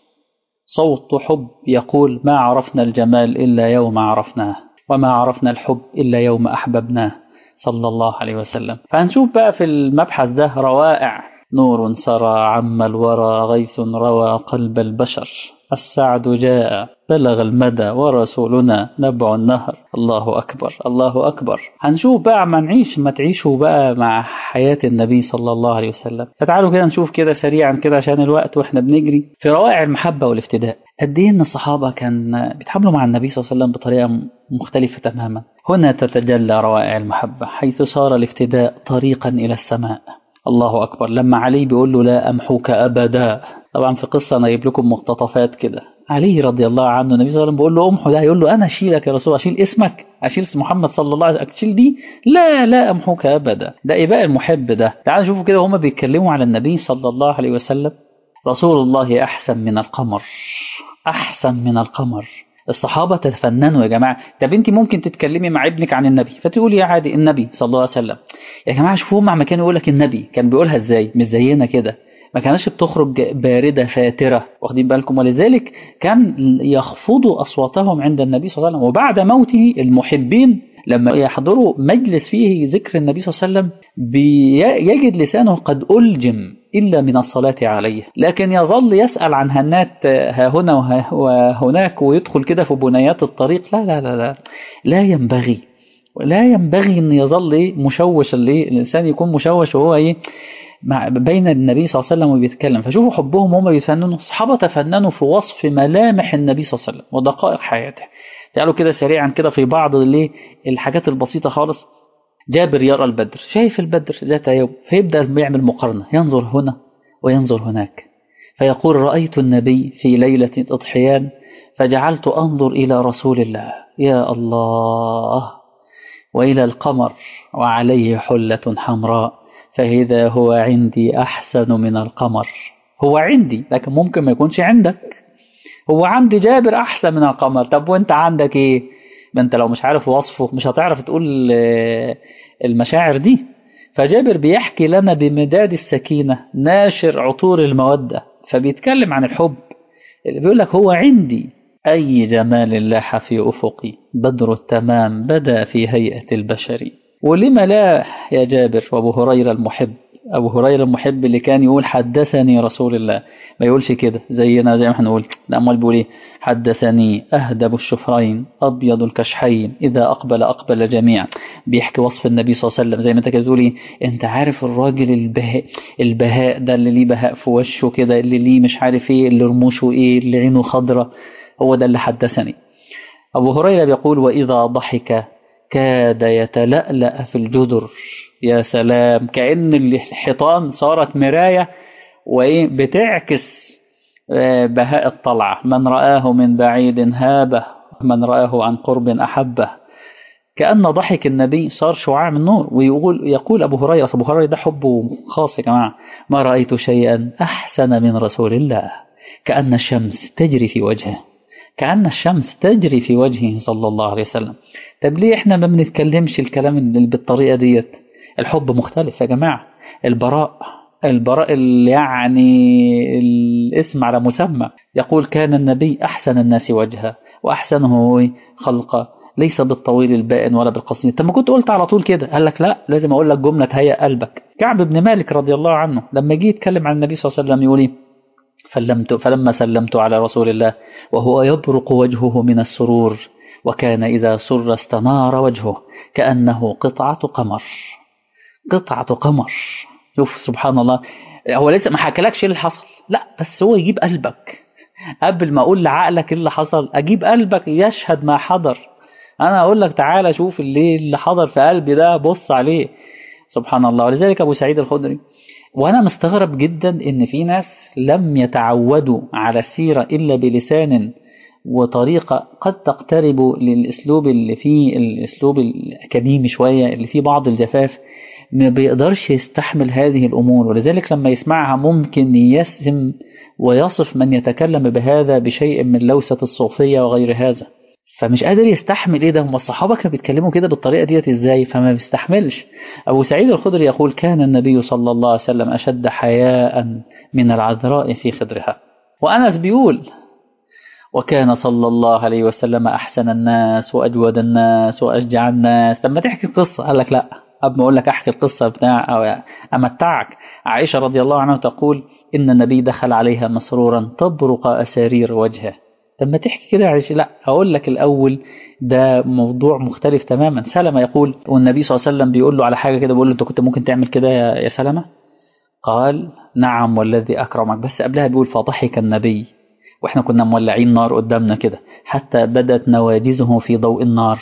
صوت حب يقول ما عرفنا الجمال إلا يوم عرفناه وما عرفنا الحب إلا يوم أحببناه صلى الله عليه وسلم فهنشوف بقى في المبحث ده روائع نور سرى عم الورى غيث روى قلب البشر السعد جاء بلغ المدى ورسولنا نبع النهر الله أكبر الله أكبر هنشوف بقى ما نعيش ما تعيشوا بقى مع حياة النبي صلى الله عليه وسلم فتعالوا كده نشوف كده سريعا كده عشان الوقت واحنا بنجري في روائع المحبة والافتداء قد ايه ان الصحابة كان بيتعاملوا مع النبي صلى الله عليه وسلم بطريقة مختلفة تماما هنا تتجلى روائع المحبة حيث صار الافتداء طريقا إلى السماء الله أكبر لما علي بيقول له لا أمحوك أبدا طبعا في قصة أنا أجيب لكم مقتطفات كده علي رضي الله عنه النبي صلى الله عليه وسلم بيقول له أمحو ده يقول له أنا أشيلك يا رسول الله أشيل اسمك أشيل اسم محمد صلى الله عليه وسلم أشيل دي لا لا أمحوك أبدا ده إباء المحب ده تعالوا شوفوا كده هما بيتكلموا على النبي صلى الله عليه وسلم رسول الله أحسن من القمر أحسن من القمر الصحابة تفننوا يا جماعة طب انت ممكن تتكلمي مع ابنك عن النبي فتقولي يا عادي النبي صلى الله عليه وسلم يا جماعة شوفوا هم كانوا يقول لك النبي كان بيقولها ازاي مش زينا كده ما كانش بتخرج باردة فاترة واخدين بالكم ولذلك كان يخفضوا أصواتهم عند النبي صلى الله عليه وسلم وبعد موته المحبين لما يحضروا مجلس فيه ذكر النبي صلى الله عليه وسلم يجد لسانه قد ألجم إلا من الصلاة عليه لكن يظل يسأل عن هنات ها هنا وهناك ويدخل كده في بنيات الطريق لا لا لا لا لا ينبغي لا ينبغي أن يظل مشوش اللي الإنسان يكون مشوش وهو إيه مع بين النبي صلى الله عليه وسلم وبيتكلم فشوفوا حبهم هم بيفننوا الصحابة تفننوا في وصف ملامح النبي صلى الله عليه وسلم ودقائق حياته تعالوا كده سريعا كده في بعض اللي الحاجات البسيطة خالص جابر يرى البدر شايف البدر ذات يوم فيبدأ يعمل مقارنة ينظر هنا وينظر هناك فيقول رأيت النبي في ليلة إضحيان فجعلت أنظر إلى رسول الله يا الله وإلى القمر وعليه حلة حمراء فإذا هو عندي أحسن من القمر هو عندي لكن ممكن ما يكونش عندك هو عندي جابر أحسن من القمر طب وانت عندك ايه ما انت لو مش عارف وصفه مش هتعرف تقول المشاعر دي فجابر بيحكي لنا بمداد السكينة ناشر عطور المودة فبيتكلم عن الحب اللي بيقول لك هو عندي أي جمال لاح في أفقي بدر التمام بدا في هيئة البشر ولما لا يا جابر وابو هريرة المحب أبو هريرة المحب اللي كان يقول حدثني رسول الله ما يقولش كده زينا زي ما احنا نقول لا أمال بيقول ايه حدثني أهدب الشفرين أبيض الكشحين إذا أقبل أقبل جميعا بيحكي وصف النبي صلى الله عليه وسلم زي ما انت كده تقول ايه أنت عارف الراجل البهاء البهاء ده اللي ليه بهاء في وشه كده اللي ليه مش عارف ايه اللي رموشه ايه اللي عينه خضرة هو ده اللي حدثني أبو هريرة بيقول وإذا ضحك كاد يتلألأ في الجدر يا سلام كأن الحيطان صارت مراية وإيه بتعكس بهاء الطلعة من رآه من بعيد هابه من رآه عن قرب أحبه كأن ضحك النبي صار شعاع من نور ويقول يقول أبو هريرة أبو هريرة ده حبه خاص يا جماعة ما رأيت شيئا أحسن من رسول الله كأن الشمس تجري في وجهه كأن الشمس تجري في وجهه صلى الله عليه وسلم طب ليه احنا ما بنتكلمش الكلام اللي بالطريقة ديت الحب مختلف يا جماعة البراء البراء اللي يعني الاسم على مسمى يقول كان النبي أحسن الناس وجها وأحسنه خلقا ليس بالطويل البائن ولا بالقصير طب ما كنت قلت على طول كده قال لك لا لازم أقول لك جملة تهيأ قلبك كعب بن مالك رضي الله عنه لما جه يتكلم عن النبي صلى الله عليه وسلم يقول فلمت فلما سلمت على رسول الله وهو يبرق وجهه من السرور وكان إذا سر استنار وجهه كأنه قطعة قمر قطعة قمر شوف سبحان الله هو لسه ما حكالكش ايه اللي حصل لا بس هو يجيب قلبك قبل ما اقول لعقلك ايه اللي حصل اجيب قلبك يشهد ما حضر انا اقول لك تعالى شوف اللي اللي حضر في قلبي ده بص عليه سبحان الله ولذلك ابو سعيد الخدري وانا مستغرب جدا ان في ناس لم يتعودوا على السيره الا بلسان وطريقة قد تقترب للأسلوب اللي فيه الأسلوب الأكاديمي شوية اللي فيه بعض الجفاف ما بيقدرش يستحمل هذه الأمور ولذلك لما يسمعها ممكن يسم ويصف من يتكلم بهذا بشيء من لوسة الصوفية وغير هذا فمش قادر يستحمل ايه ده هم الصحابة كانوا بيتكلموا كده بالطريقة ديت ازاي فما بيستحملش أبو سعيد الخدري يقول كان النبي صلى الله عليه وسلم أشد حياء من العذراء في خدرها وأنس بيقول وكان صلى الله عليه وسلم أحسن الناس وأجود الناس وأشجع الناس لما تحكي القصة قال لك لا قبل ما اقول لك احكي القصه بتاع او امتعك عائشه رضي الله عنها تقول ان النبي دخل عليها مسرورا تبرق اسارير وجهه طب ما تحكي كده يا عائشه لا اقول لك الاول ده موضوع مختلف تماما سلمة يقول والنبي صلى الله عليه وسلم بيقول له على حاجه كده بيقول له انت كنت ممكن تعمل كده يا يا سلمة قال نعم والذي اكرمك بس قبلها بيقول فضحك النبي واحنا كنا مولعين نار قدامنا كده حتى بدت نواجزه في ضوء النار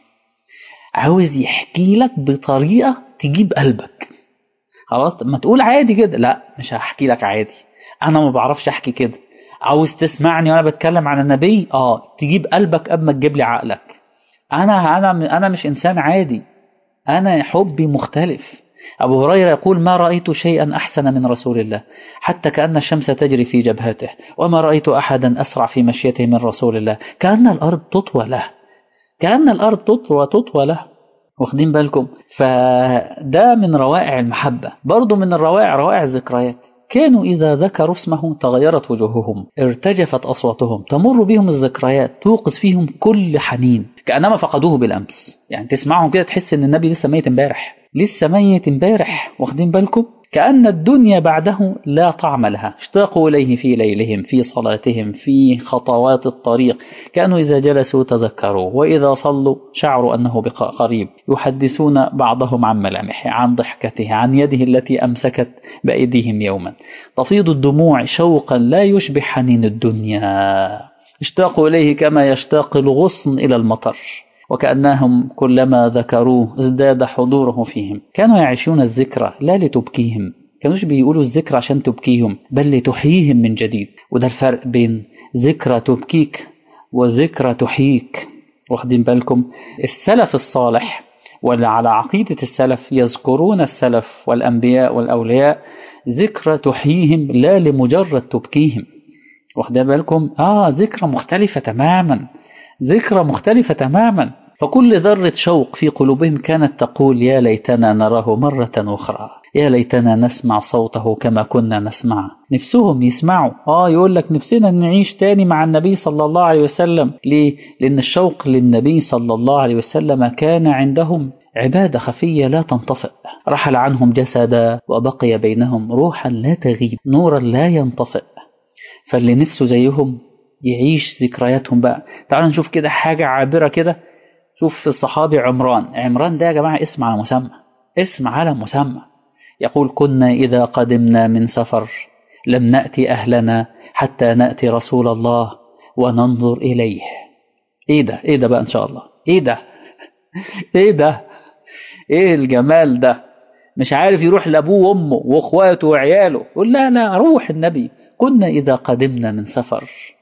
عاوز يحكي لك بطريقة تجيب قلبك خلاص ما تقول عادي كده لا مش هحكي لك عادي انا ما بعرفش احكي كده عاوز تسمعني وانا بتكلم عن النبي اه تجيب قلبك قبل ما تجيب لي عقلك انا انا انا مش انسان عادي انا حبي مختلف أبو هريرة يقول ما رأيت شيئا أحسن من رسول الله حتى كأن الشمس تجري في جبهته وما رأيت أحدا أسرع في مشيته من رسول الله كأن الأرض تطوى له كأن الأرض تطوى تطوى له واخدين بالكم فده من روائع المحبة برضو من الروائع روائع الذكريات كانوا إذا ذكروا اسمه تغيرت وجوههم ارتجفت أصواتهم تمر بهم الذكريات توقظ فيهم كل حنين كأنما فقدوه بالأمس يعني تسمعهم كده تحس إن النبي لسه ميت امبارح لسه ميت امبارح واخدين بالكم كأن الدنيا بعده لا طعم لها اشتاقوا إليه في ليلهم في صلاتهم في خطوات الطريق كانوا إذا جلسوا تذكروا وإذا صلوا شعروا أنه قريب يحدثون بعضهم عن ملامحه عن ضحكته عن يده التي أمسكت بأيديهم يوما تفيض الدموع شوقا لا يشبه حنين الدنيا اشتاقوا إليه كما يشتاق الغصن إلى المطر وكأنهم كلما ذكروه ازداد حضوره فيهم كانوا يعيشون الذكرى لا لتبكيهم كانوش بيقولوا الذكرى عشان تبكيهم بل لتحييهم من جديد وده الفرق بين ذكرى تبكيك وذكرى تحييك واخدين بالكم السلف الصالح ولا على عقيدة السلف يذكرون السلف والأنبياء والأولياء ذكرى تحييهم لا لمجرد تبكيهم واخدين بالكم آه ذكرى مختلفة تماما ذكرى مختلفة تماما فكل ذرة شوق في قلوبهم كانت تقول يا ليتنا نراه مرة أخرى يا ليتنا نسمع صوته كما كنا نسمع نفسهم يسمعوا آه يقول لك نفسنا نعيش تاني مع النبي صلى الله عليه وسلم ليه؟ لأن الشوق للنبي صلى الله عليه وسلم كان عندهم عبادة خفية لا تنطفئ رحل عنهم جسدا وبقي بينهم روحا لا تغيب نورا لا ينطفئ فاللي نفسه زيهم يعيش ذكرياتهم بقى تعالوا نشوف كده حاجة عابرة كده شوف الصحابي عمران عمران ده يا جماعة اسم على مسمى اسم على مسمى يقول كنا إذا قدمنا من سفر لم نأتي أهلنا حتى نأتي رسول الله وننظر إليه إيه ده إيه ده بقى إن شاء الله إيه ده إيه ده إيه الجمال ده مش عارف يروح لأبوه وأمه وأخواته وعياله يقول لا لا روح النبي كنا إذا قدمنا من سفر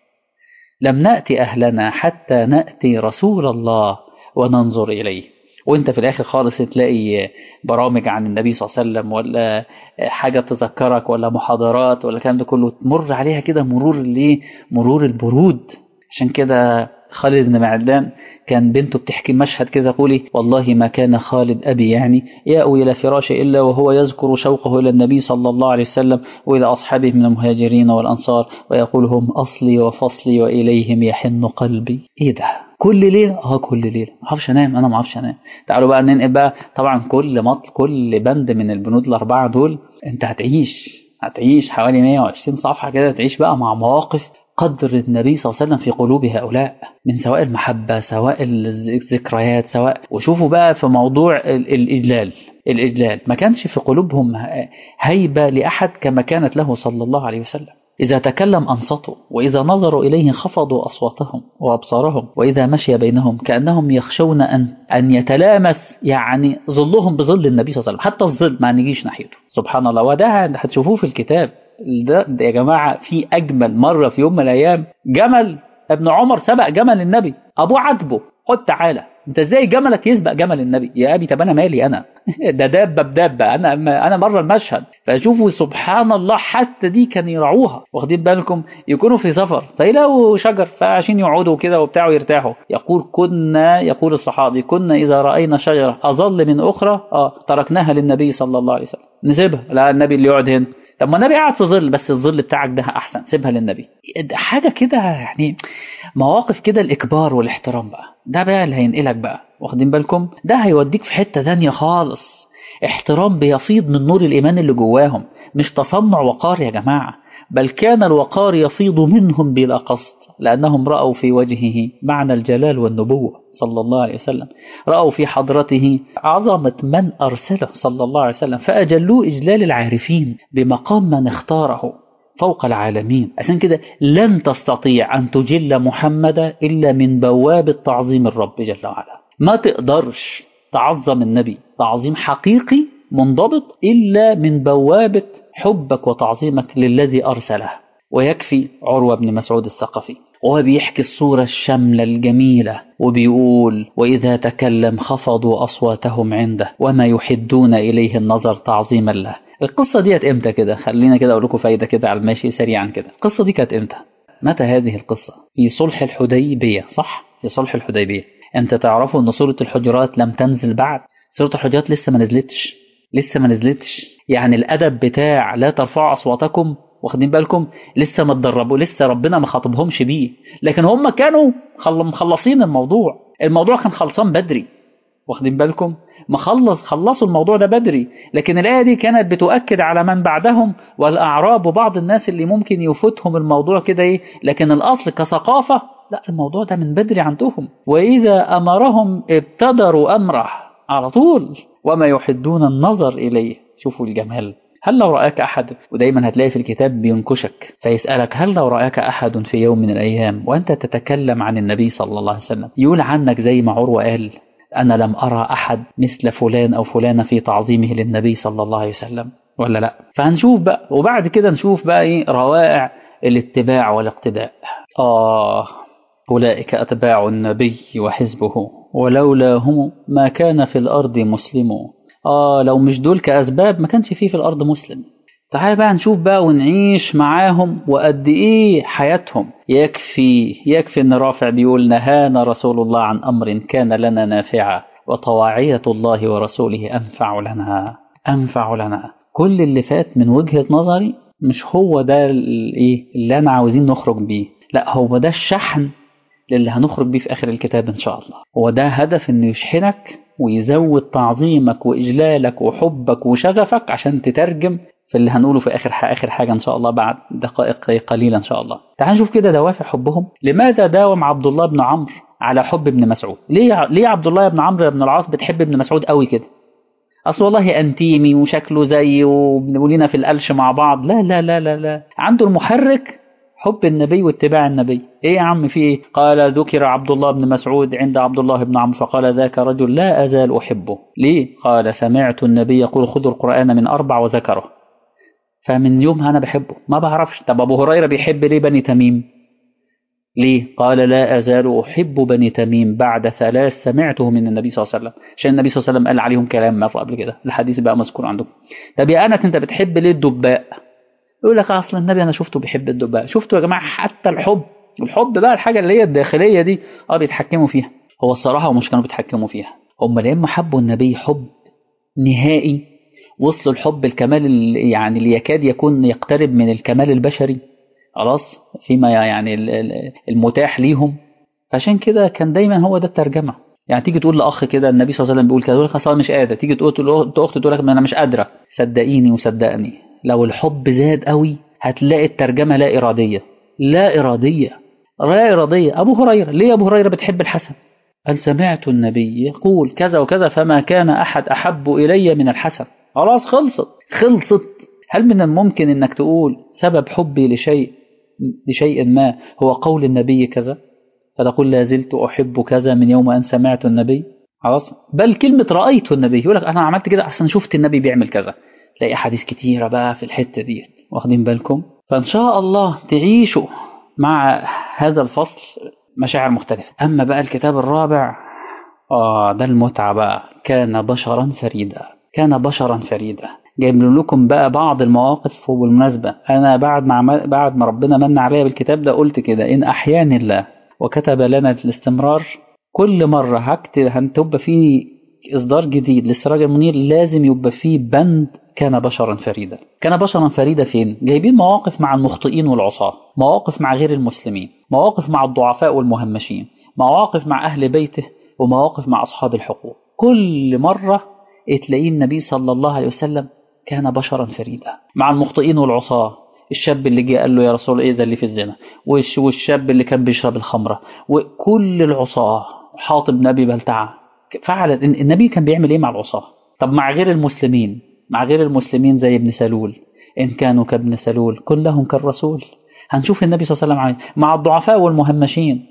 لم نأتي أهلنا حتى نأتي رسول الله وننظر إليه وانت في الآخر خالص تلاقي برامج عن النبي صلى الله عليه وسلم ولا حاجة تذكرك ولا محاضرات ولا الكلام ده كله تمر عليها كده مرور الايه مرور البرود عشان كده خالد بن معدان كان بنته بتحكي مشهد كده تقولي والله ما كان خالد أبي يعني يأوي إلى فراشه إلا وهو يذكر شوقه إلى النبي صلى الله عليه وسلم وإلى أصحابه من المهاجرين والأنصار ويقول هم أصلي وفصلي وإليهم يحن قلبي إيه ده كل ليلة اه كل ليلة ما اعرفش انام انا ما اعرفش انام تعالوا بقى ننقل بقى طبعا كل مطل كل بند من البنود الاربعه دول انت هتعيش هتعيش حوالي 120 صفحه كده تعيش بقى مع مواقف قدر النبي صلى الله عليه وسلم في قلوب هؤلاء من سواء المحبة سواء الذكريات سواء وشوفوا بقى في موضوع الإجلال الإجلال ما كانش في قلوبهم هيبة لأحد كما كانت له صلى الله عليه وسلم إذا تكلم أنصتوا وإذا نظروا إليه خفضوا أصواتهم وأبصارهم وإذا مشي بينهم كأنهم يخشون أن أن يتلامس يعني ظلهم بظل النبي صلى الله عليه وسلم حتى الظل ما نجيش ناحيته سبحان الله وده هتشوفوه في الكتاب ده, ده يا جماعة في أجمل مرة في يوم من الأيام جمل ابن عمر سبق جمل النبي أبوه عاتبه خد تعالى انت ازاي جملك يسبق جمل النبي يا ابي طب انا مالي انا ده دابه بدابه انا انا مره المشهد فشوفوا سبحان الله حتى دي كان يرعوها واخدين بالكم يكونوا في سفر فيلاقوا شجر فعشان يقعدوا كده وبتاع ويرتاحوا يقول كنا يقول الصحابي كنا اذا راينا شجره اظل من اخرى اه تركناها للنبي صلى الله عليه وسلم نسيبها لا النبي اللي يقعد هنا طب ما النبي قاعد في ظل بس الظل بتاعك ده احسن سيبها للنبي حاجه كده يعني مواقف كده الاكبار والاحترام بقى ده بقى اللي هينقلك بقى واخدين بالكم ده هيوديك في حته ثانيه خالص احترام بيفيض من نور الإيمان اللي جواهم مش تصنع وقار يا جماعة بل كان الوقار يفيض منهم بلا قصد لأنهم رأوا في وجهه معنى الجلال والنبوة صلى الله عليه وسلم رأوا في حضرته عظمة من أرسله صلى الله عليه وسلم فأجلوه إجلال العارفين بمقام من اختاره فوق العالمين عشان كده لن تستطيع أن تجل محمدا إلا من بوابة تعظيم الرب جل وعلا ما تقدرش تعظم النبي تعظيم حقيقي منضبط إلا من بوابة حبك وتعظيمك للذي أرسله ويكفي عروة بن مسعود الثقفي وهو بيحكي الصورة الشاملة الجميلة وبيقول وإذا تكلم خفضوا أصواتهم عنده وما يحدون إليه النظر تعظيما له القصة دي امتى كده خلينا كده أقول لكم فايدة كده على الماشي سريعا كده القصة دي كانت امتى متى هذه القصة في صلح الحديبية صح في صلح الحديبية انت تعرفوا ان سورة الحجرات لم تنزل بعد سورة الحجرات لسه ما نزلتش لسه ما نزلتش يعني الأدب بتاع لا ترفعوا أصواتكم واخدين بالكم لسه ما اتدربوا لسه ربنا ما خاطبهمش بيه لكن هم كانوا مخلصين الموضوع الموضوع كان خلصان بدري واخدين بالكم مخلص خلصوا الموضوع ده بدري لكن الآية دي كانت بتؤكد على من بعدهم والأعراب وبعض الناس اللي ممكن يفوتهم الموضوع كده إيه لكن الأصل كثقافة لا الموضوع ده من بدري عندهم وإذا أمرهم ابتدروا أمره على طول وما يحدون النظر إليه شوفوا الجمال هل لو رآك أحد ودايما هتلاقي في الكتاب بينكشك فيسألك هل لو رآك أحد في يوم من الأيام وأنت تتكلم عن النبي صلى الله عليه وسلم يقول عنك زي ما عروة قال أنا لم أرى أحد مثل فلان أو فلانة في تعظيمه للنبي صلى الله عليه وسلم ولا لا فهنشوف بقى وبعد كده نشوف بقى إيه روائع الاتباع والاقتداء آه أولئك أتباع النبي وحزبه ولولا هم ما كان في الأرض مسلم آه لو مش دول كأسباب ما كانش فيه في الأرض مسلم تعال بقى نشوف بقى ونعيش معاهم وقد إيه حياتهم يكفي يكفي إن رافع بيقول نهانا رسول الله عن أمر كان لنا نافعا وطواعية الله ورسوله أنفع لنا أنفع لنا كل اللي فات من وجهة نظري مش هو ده الإيه اللي أنا عاوزين نخرج بيه لا هو ده الشحن للي هنخرج بيه في آخر الكتاب إن شاء الله هو ده هدف إنه يشحنك ويزود تعظيمك وإجلالك وحبك وشغفك عشان تترجم في اللي هنقوله في آخر آخر حاجة إن شاء الله بعد دقائق قليلة إن شاء الله تعال نشوف كده دوافع حبهم لماذا داوم عبد الله بن عمرو على حب ابن مسعود ليه ليه عبد الله بن عمرو بن العاص بتحب ابن مسعود قوي كده اصل والله انتيمي وشكله زي ولينا في القلش مع بعض لا لا لا لا لا عنده المحرك حب النبي واتباع النبي ايه يا عم في ايه قال ذكر عبد الله بن مسعود عند عبد الله بن عمرو فقال ذاك رجل لا ازال احبه ليه قال سمعت النبي يقول خذوا القران من اربع وذكره فمن يومها انا بحبه ما بعرفش طب ابو هريره بيحب ليه بني تميم ليه قال لا ازال احب بني تميم بعد ثلاث سمعته من النبي صلى الله عليه وسلم عشان النبي صلى الله عليه وسلم قال عليهم كلام مره قبل كده الحديث بقى مذكور عندكم طب يا انس انت بتحب ليه الدباء يقول لك اصلا النبي انا شفته بيحب الدباء شفتوا يا جماعه حتى الحب الحب بقى الحاجه اللي هي الداخليه دي اه بيتحكموا فيها هو الصراحه مش كانوا بيتحكموا فيها هم لما حبوا النبي حب نهائي وصلوا الحب الكمال يعني اللي يكاد يكون يقترب من الكمال البشري خلاص فيما يعني المتاح ليهم عشان كده كان دايما هو ده الترجمه يعني تيجي تقول لاخ كده النبي صلى الله عليه وسلم بيقول كده يقول لك اصل مش قادر تيجي تقول اخت تقول لك انا مش قادره صدقيني وصدقني لو الحب زاد قوي هتلاقي الترجمه لا اراديه لا اراديه لا اراديه ابو هريره ليه ابو هريره بتحب الحسن قال سمعت النبي يقول كذا وكذا فما كان احد احب الي من الحسن خلاص خلصت خلصت هل من الممكن انك تقول سبب حبي لشيء لشيء ما هو قول النبي كذا فتقول لا زلت أحب كذا من يوم أن سمعت النبي خلاص بل كلمة رأيت النبي يقول لك أنا عملت كده عشان شفت النبي بيعمل كذا تلاقي أحاديث كتيرة بقى في الحتة دي واخدين بالكم فإن شاء الله تعيشوا مع هذا الفصل مشاعر مختلفة أما بقى الكتاب الرابع آه ده المتعة بقى كان بشرا فريدا كان بشرا فريدا جايب لكم بقى بعض المواقف وبالمناسبة أنا بعد ما بعد ما ربنا من عليا بالكتاب ده قلت كده إن أحياني الله وكتب لنا الاستمرار كل مرة هكتب هتبقى فيه إصدار جديد للسراج المنير لازم يبقى فيه بند كان بشرا فريدا كان بشرا فريدا فين؟ جايبين مواقف مع المخطئين والعصاة مواقف مع غير المسلمين مواقف مع الضعفاء والمهمشين مواقف مع أهل بيته ومواقف مع أصحاب الحقوق كل مرة تلاقيه النبي صلى الله عليه وسلم كان بشرا فريدا مع المخطئين والعصاة الشاب اللي جه قال له يا رسول ايه ده اللي في الزنا والش- والشاب اللي كان بيشرب الخمرة وكل العصاة حاطب نبي بلتعة فعل النبي كان بيعمل ايه مع العصاة طب مع غير المسلمين مع غير المسلمين زي ابن سلول إن كانوا كابن سلول كلهم كالرسول هنشوف النبي صلى الله عليه وسلم عمل. مع الضعفاء والمهمشين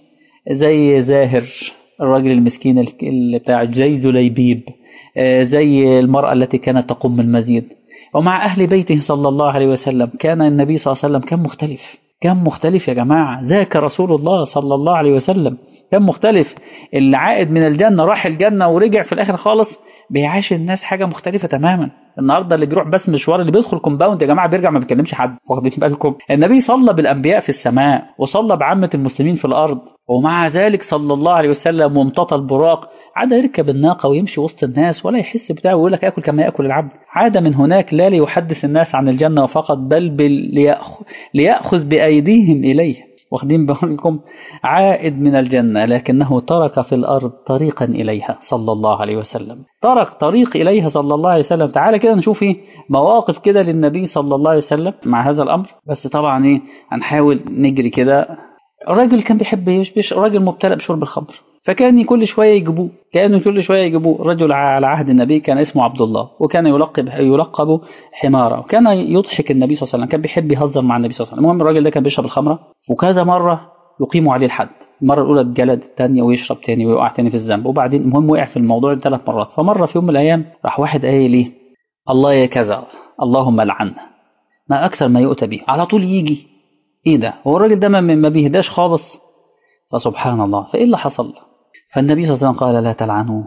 زي زاهر الراجل المسكين ال- اللي بتاع زي جليبيب آه، زي المرأة التي كانت تقوم المزيد ومع أهل بيته صلى الله عليه وسلم كان النبي صلى الله عليه وسلم كان مختلف كان مختلف يا جماعة ذاك رسول الله صلى الله عليه وسلم كان مختلف اللي عائد من الجنة راح الجنة ورجع في الآخر خالص بيعاش الناس حاجة مختلفة تماما النهارده اللي بيروح بس مشوار اللي بيدخل كومباوند يا جماعه بيرجع ما بيكلمش حد واخدين بالكم النبي صلى بالانبياء في السماء وصلى بعامه المسلمين في الارض ومع ذلك صلى الله عليه وسلم وامتطى البراق عاد يركب الناقه ويمشي وسط الناس ولا يحس بتاعه ويقول لك اكل كما ياكل العبد عاد من هناك لا ليحدث الناس عن الجنه فقط بل بل ليأخذ, ليأخذ بايديهم اليه واخدين بالكم عائد من الجنة لكنه ترك في الأرض طريقا إليها صلى الله عليه وسلم ترك طريق إليها صلى الله عليه وسلم تعالى كده نشوف إيه مواقف كده للنبي صلى الله عليه وسلم مع هذا الأمر بس طبعا إيه هنحاول نجري كده الراجل كان بيحب يشبش راجل مبتلى بشرب الخمر فكان كل شويه يجيبوه كانوا كل شويه يجيبوه رجل على عهد النبي كان اسمه عبد الله وكان يلقب يلقب حمارا وكان يضحك النبي صلى الله عليه وسلم كان بيحب يهزر مع النبي صلى الله عليه وسلم المهم الراجل ده كان بيشرب الخمره وكذا مره يقيموا عليه الحد المره الاولى اتجلد الثانيه ويشرب تاني ويقع تاني في الذنب وبعدين المهم وقع في الموضوع ثلاث مرات فمره في يوم من الايام راح واحد قايل ايه الله يا كذا اللهم لعنه ما اكثر ما يؤتى به على طول يجي ايه ده هو الراجل ده ما ما بيهداش خالص فسبحان الله فايه اللي حصل فالنبي صلى الله عليه وسلم قال لا تلعنوه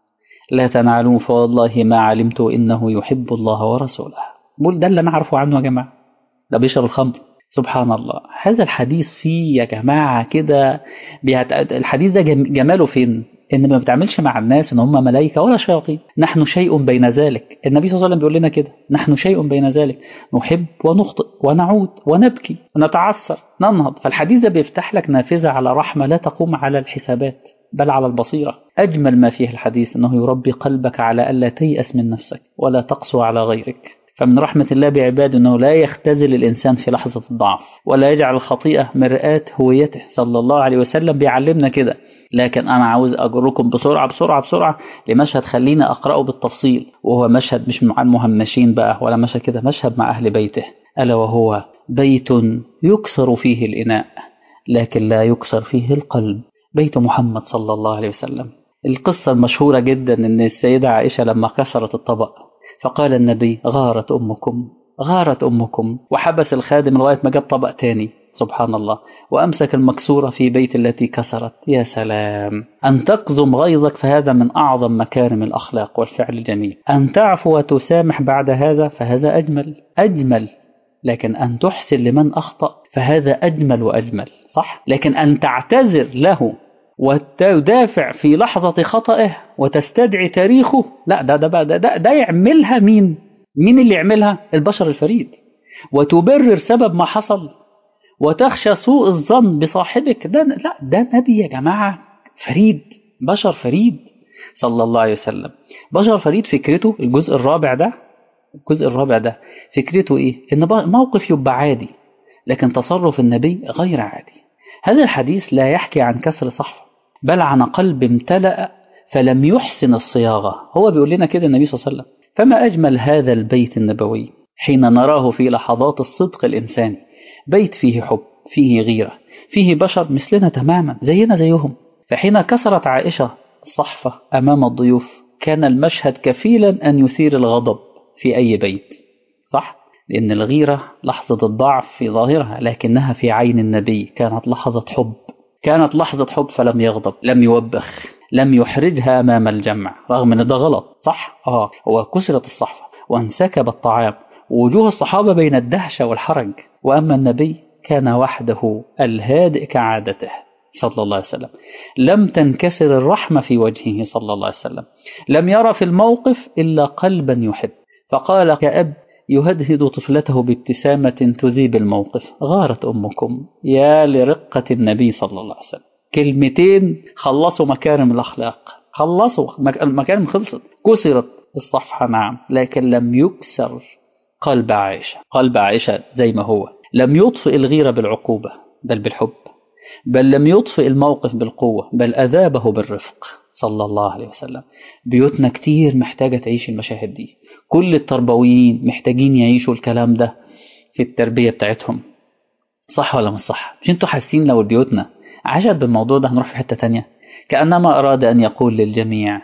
لا تنعلوه فوالله ما علمت انه يحب الله ورسوله بقول ده اللي انا اعرفه عنه يا جماعه ده بيشرب الخمر سبحان الله هذا الحديث فيه يا جماعه كده بيعت... الحديث ده جم- جماله فين ان ما بتعملش مع الناس ان هم ملائكه ولا شياطين نحن شيء بين ذلك النبي صلى الله عليه وسلم بيقول لنا كده نحن شيء بين ذلك نحب ونخطئ ونعود ونبكي ونتعثر ننهض فالحديث ده بيفتح لك نافذه على رحمه لا تقوم على الحسابات بل على البصيره اجمل ما فيه الحديث انه يربي قلبك على الا تيأس من نفسك ولا تقسو على غيرك فمن رحمة الله بعباده أنه لا يختزل الإنسان في لحظة الضعف ولا يجعل الخطيئة مرآة هويته صلى الله عليه وسلم بيعلمنا كده لكن أنا عاوز أجركم بسرعة بسرعة بسرعة لمشهد خلينا أقرأه بالتفصيل وهو مشهد مش مع المهمشين بقى ولا مشهد كده مشهد مع أهل بيته ألا وهو بيت يكسر فيه الإناء لكن لا يكسر فيه القلب بيت محمد صلى الله عليه وسلم القصة المشهورة جدا أن السيدة عائشة لما كسرت الطبق فقال النبي غارت أمكم غارت أمكم وحبس الخادم لغاية ما جاب طبق تاني سبحان الله وأمسك المكسورة في بيت التي كسرت يا سلام أن تقزم غيظك فهذا من أعظم مكارم الأخلاق والفعل الجميل أن تعفو وتسامح بعد هذا فهذا أجمل أجمل لكن أن تحسن لمن أخطأ فهذا أجمل وأجمل صح لكن أن تعتذر له وتدافع في لحظة خطئه وتستدعي تاريخه لا ده ده بقى ده, ده, ده يعملها مين مين اللي يعملها البشر الفريد وتبرر سبب ما حصل وتخشى سوء الظن بصاحبك ده لا ده نبي يا جماعة فريد بشر فريد صلى الله عليه وسلم بشر فريد فكرته الجزء الرابع ده الجزء الرابع ده فكرته ايه ان موقف يبقى عادي لكن تصرف النبي غير عادي هذا الحديث لا يحكي عن كسر صحفة بل عن قلب امتلأ فلم يحسن الصياغة هو بيقول لنا كده النبي صلى الله عليه وسلم فما أجمل هذا البيت النبوي حين نراه في لحظات الصدق الإنساني بيت فيه حب فيه غيرة فيه بشر مثلنا تماما زينا زيهم فحين كسرت عائشة الصحفة أمام الضيوف كان المشهد كفيلا أن يثير الغضب في أي بيت صح؟ لأن الغيرة لحظة الضعف في ظاهرها لكنها في عين النبي كانت لحظة حب كانت لحظة حب فلم يغضب لم يوبخ لم يحرجها أمام الجمع رغم أن ده غلط صح؟ آه هو كسرت الصحفة وانسكب الطعام ووجوه الصحابة بين الدهشة والحرج وأما النبي كان وحده الهادئ كعادته صلى الله عليه وسلم لم تنكسر الرحمة في وجهه صلى الله عليه وسلم لم يرى في الموقف إلا قلبا يحب فقال كأب يهدهد طفلته بابتسامة تذيب الموقف غارت أمكم يا لرقة النبي صلى الله عليه وسلم كلمتين خلصوا مكارم الأخلاق خلصوا المكارم خلصت كسرت الصفحة نعم لكن لم يكسر قلب عائشة قلب عائشة زي ما هو لم يطفئ الغيرة بالعقوبة بل بالحب بل لم يطفئ الموقف بالقوة بل أذابه بالرفق صلى الله عليه وسلم بيوتنا كتير محتاجة تعيش المشاهد دي كل التربويين محتاجين يعيشوا الكلام ده في التربية بتاعتهم صح ولا مش صح مش انتوا حاسين لو بيوتنا عاشت بالموضوع ده هنروح في حتة تانية كأنما أراد أن يقول للجميع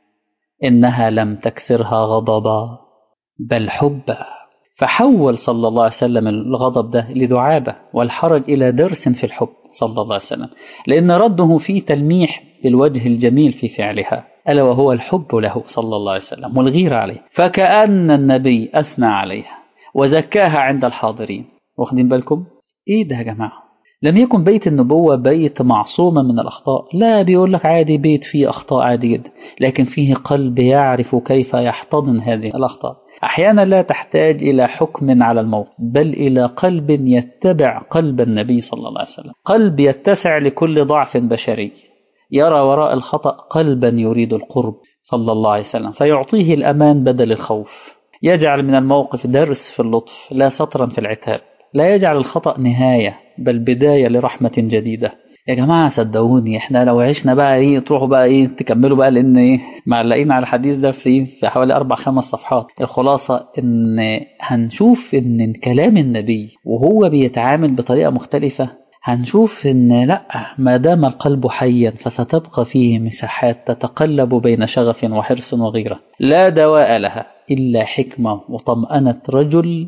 إنها لم تكسرها غضبا بل حبا فحول صلى الله عليه وسلم الغضب ده لدعابة والحرج إلى درس في الحب صلى الله عليه وسلم لأن رده في تلميح بالوجه الجميل في فعلها ألا وهو الحب له صلى الله عليه وسلم والغيرة عليه فكأن النبي أثنى عليها وزكاها عند الحاضرين واخدين بالكم إيه ده يا جماعة لم يكن بيت النبوة بيت معصومة من الأخطاء لا بيقول لك عادي بيت فيه أخطاء عادي جدا لكن فيه قلب يعرف كيف يحتضن هذه الأخطاء أحيانا لا تحتاج إلى حكم على الموقف بل إلى قلب يتبع قلب النبي صلى الله عليه وسلم قلب يتسع لكل ضعف بشري يرى وراء الخطأ قلبا يريد القرب صلى الله عليه وسلم فيعطيه الأمان بدل الخوف يجعل من الموقف درس في اللطف لا سطرا في العتاب لا يجعل الخطأ نهاية بل بداية لرحمة جديدة يا جماعة صدقوني احنا لو عشنا بقى ايه تروحوا بقى ايه تكملوا بقى لان ايه معلقين على الحديث ده في في حوالي اربع خمس صفحات الخلاصة ان هنشوف ان كلام النبي وهو بيتعامل بطريقة مختلفة هنشوف ان لا ما دام القلب حيا فستبقى فيه مساحات تتقلب بين شغف وحرص وغيرة لا دواء لها إلا حكمة وطمأنة رجل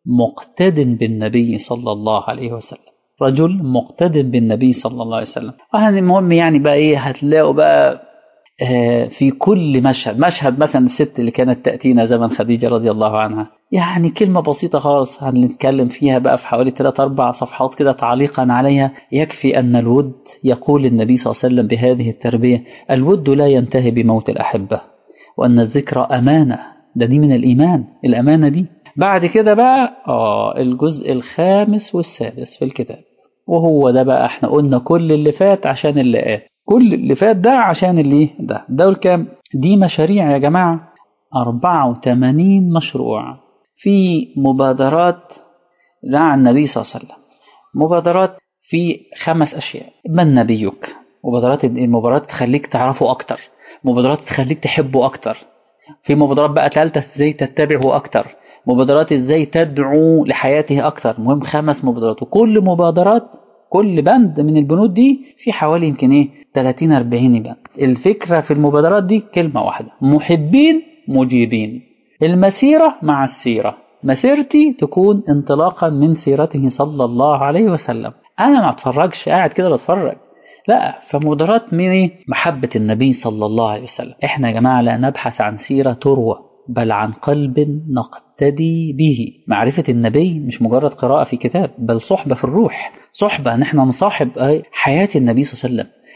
مقتد بالنبي صلى الله عليه وسلم رجل مقتد بالنبي صلى الله عليه وسلم المهم يعني بقى ايه هتلاقوا بقى آه في كل مشهد مشهد مثلا الست اللي كانت تأتينا زمن خديجة رضي الله عنها يعني كلمة بسيطة خالص هنتكلم فيها بقى في حوالي 3 أربع صفحات كده تعليقا عليها يكفي أن الود يقول النبي صلى الله عليه وسلم بهذه التربية الود لا ينتهي بموت الأحبة وأن الذكرى أمانة ده دي من الإيمان الأمانة دي بعد كده بقى آه الجزء الخامس والسادس في الكتاب وهو ده بقى احنا قلنا كل اللي فات عشان اللي قال كل اللي فات ده عشان اللي ده دول كام دي مشاريع يا جماعة 84 مشروع في مبادرات دعا النبي صلى الله عليه وسلم مبادرات في خمس أشياء من نبيك مبادرات المبادرات تخليك تعرفه أكتر مبادرات تخليك تحبه أكتر في مبادرات بقى ثالثة ازاي تتبعه أكتر مبادرات ازاي تدعو لحياته أكتر مهم خمس مبادرات وكل مبادرات كل بند من البنود دي في حوالي يمكن ايه 30 40 بند الفكرة في المبادرات دي كلمة واحدة محبين مجيبين المسيرة مع السيرة مسيرتي تكون انطلاقا من سيرته صلى الله عليه وسلم انا ما اتفرجش قاعد كده بتفرج لا فمبادرات من ايه محبة النبي صلى الله عليه وسلم احنا يا جماعة لا نبحث عن سيرة تروى بل عن قلب نقتدي به معرفة النبي مش مجرد قراءة في كتاب بل صحبة في الروح صحبة نحن نصاحب حياة النبي صلى الله عليه وسلم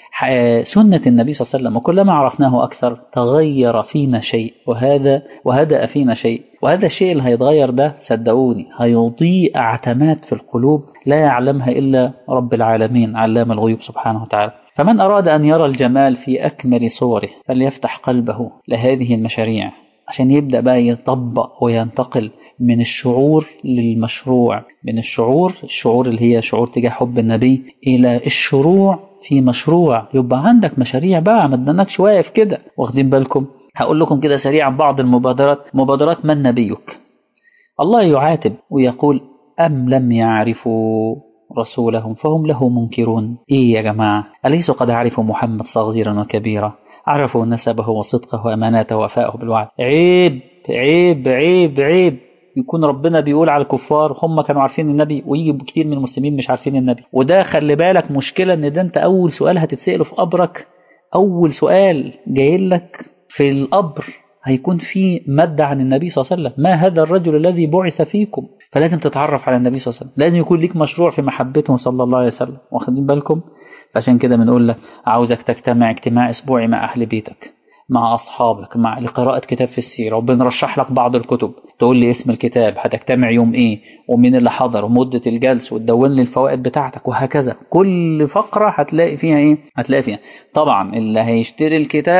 سنة النبي صلى الله عليه وسلم وكلما عرفناه أكثر تغير فينا شيء وهذا وهدأ فينا شيء وهذا الشيء اللي هيتغير ده صدقوني هيضيء اعتمات في القلوب لا يعلمها إلا رب العالمين علام الغيوب سبحانه وتعالى فمن أراد أن يرى الجمال في أكمل صوره فليفتح قلبه لهذه المشاريع عشان يبدأ بقى يطبق وينتقل من الشعور للمشروع من الشعور الشعور اللي هي شعور تجاه حب النبي إلى الشروع في مشروع يبقى عندك مشاريع بقى ما تدنكش واقف كده واخدين بالكم هقول لكم كده سريعا بعض المبادرات مبادرات من نبيك الله يعاتب ويقول أم لم يعرفوا رسولهم فهم له منكرون إيه يا جماعة أليسوا قد عرفوا محمد صغيرا وكبيرا عرفوا نسبه وصدقه وأمانته ووفاءه بالوعد عيب عيب عيب عيب يكون ربنا بيقول على الكفار هم كانوا عارفين النبي ويجي كتير من المسلمين مش عارفين النبي وده خلي بالك مشكلة ان ده انت اول سؤال هتتسأله في قبرك اول سؤال جاي لك في القبر هيكون في مادة عن النبي صلى الله عليه وسلم ما هذا الرجل الذي بعث فيكم فلازم تتعرف على النبي صلى الله عليه وسلم لازم يكون ليك مشروع في محبته صلى الله عليه وسلم واخدين بالكم فعشان كده بنقول لك عاوزك تجتمع اجتماع اسبوعي مع اهل بيتك مع أصحابك مع لقراءة كتاب في السيرة وبنرشح لك بعض الكتب تقول لي اسم الكتاب هتجتمع يوم ايه ومين اللي حضر ومدة الجلس وتدون لي الفوائد بتاعتك وهكذا كل فقرة هتلاقي فيها ايه هتلاقي فيها طبعا اللي هيشتري الكتاب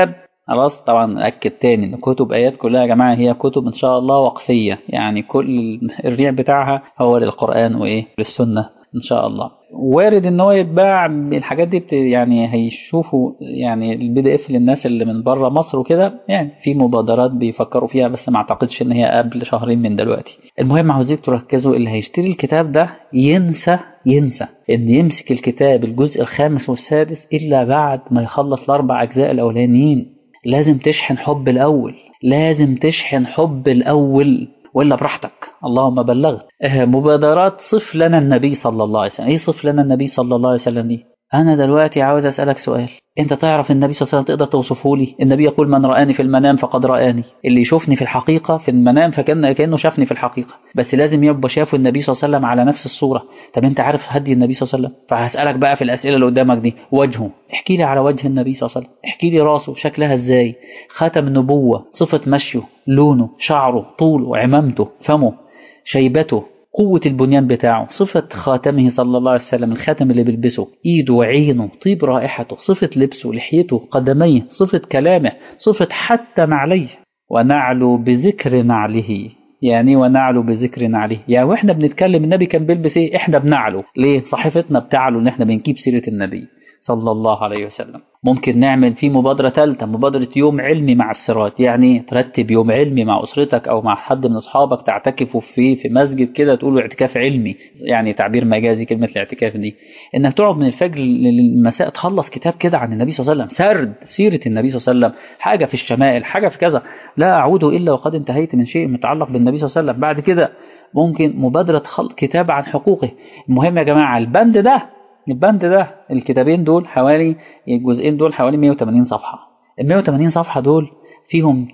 خلاص طبعا أكد تاني إن كتب آيات كلها يا جماعة هي كتب إن شاء الله وقفية يعني كل الريع بتاعها هو للقرآن وإيه للسنة إن شاء الله وارد إن هو يتباع الحاجات دي بت يعني هيشوفوا يعني البي دي اف للناس اللي من بره مصر وكده يعني في مبادرات بيفكروا فيها بس ما اعتقدش إن هي قبل شهرين من دلوقتي المهم عاوزيك تركزوا اللي هيشتري الكتاب ده ينسى ينسى إن يمسك الكتاب الجزء الخامس والسادس إلا بعد ما يخلص الأربع أجزاء الأولانيين لازم تشحن حب الأول لازم تشحن حب الأول وإلا براحتك اللهم بلغت آه مبادرات صف لنا النبي صلى الله عليه وسلم إيه صف لنا النبي صلى الله عليه وسلم دي أنا دلوقتي عاوز أسألك سؤال أنت تعرف النبي صلى الله عليه وسلم تقدر توصفه لي النبي يقول من رآني في المنام فقد رآني اللي يشوفني في الحقيقة في المنام فكأنه كأنه شافني في الحقيقة بس لازم يبقى شافه النبي صلى الله عليه وسلم على نفس الصورة طب أنت عارف هدي النبي صلى الله عليه وسلم فهسألك بقى في الأسئلة اللي قدامك دي وجهه احكي لي على وجه النبي صلى الله عليه وسلم احكي لي راسه شكلها ازاي ختم النبوة صفة مشيه لونه شعره طوله عمامته فمه شيبته قوة البنيان بتاعه صفة خاتمه صلى الله عليه وسلم الخاتم اللي بيلبسه ايده وعينه طيب رائحته صفة لبسه لحيته قدميه صفة كلامه صفة حتى نعليه ونعلو بذكر نعله يعني ونعلو بذكر نعله يعني واحنا بنتكلم النبي كان بيلبس ايه احنا بنعلو ليه صحيفتنا بتعلو ان احنا بنجيب سيرة النبي صلى الله عليه وسلم ممكن نعمل فيه مبادرة ثالثة مبادرة يوم علمي مع السراج يعني ترتب يوم علمي مع أسرتك أو مع حد من أصحابك تعتكفوا فيه في مسجد كده تقولوا اعتكاف علمي يعني تعبير مجازي كلمة الاعتكاف دي إنك تقعد من الفجر للمساء تخلص كتاب كده عن النبي صلى الله عليه وسلم سرد سيرة النبي صلى الله عليه وسلم حاجة في الشمائل حاجة في كذا لا أعود إلا وقد انتهيت من شيء متعلق بالنبي صلى الله عليه وسلم بعد كده ممكن مبادرة خلق كتاب عن حقوقه المهم يا جماعة البند ده البند ده الكتابين دول حوالي الجزئين دول حوالي 180 صفحة ال 180 صفحة دول فيهم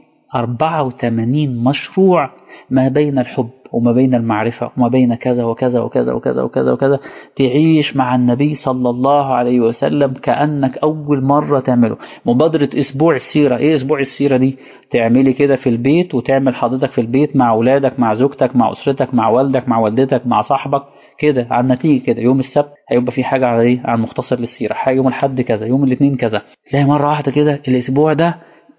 84 مشروع ما بين الحب وما بين المعرفة وما بين كذا وكذا وكذا وكذا وكذا وكذا تعيش مع النبي صلى الله عليه وسلم كأنك أول مرة تعمله مبادرة أسبوع السيرة إيه أسبوع السيرة دي تعملي كده في البيت وتعمل حضرتك في البيت مع أولادك مع زوجتك مع أسرتك مع والدك مع والدتك مع صاحبك كده على النتيجة كده يوم السبت هيبقى في حاجة على ايه على مختصر للسيرة حاجة يوم الحد كذا يوم الاثنين كذا تلاقي مرة واحدة كده الأسبوع ده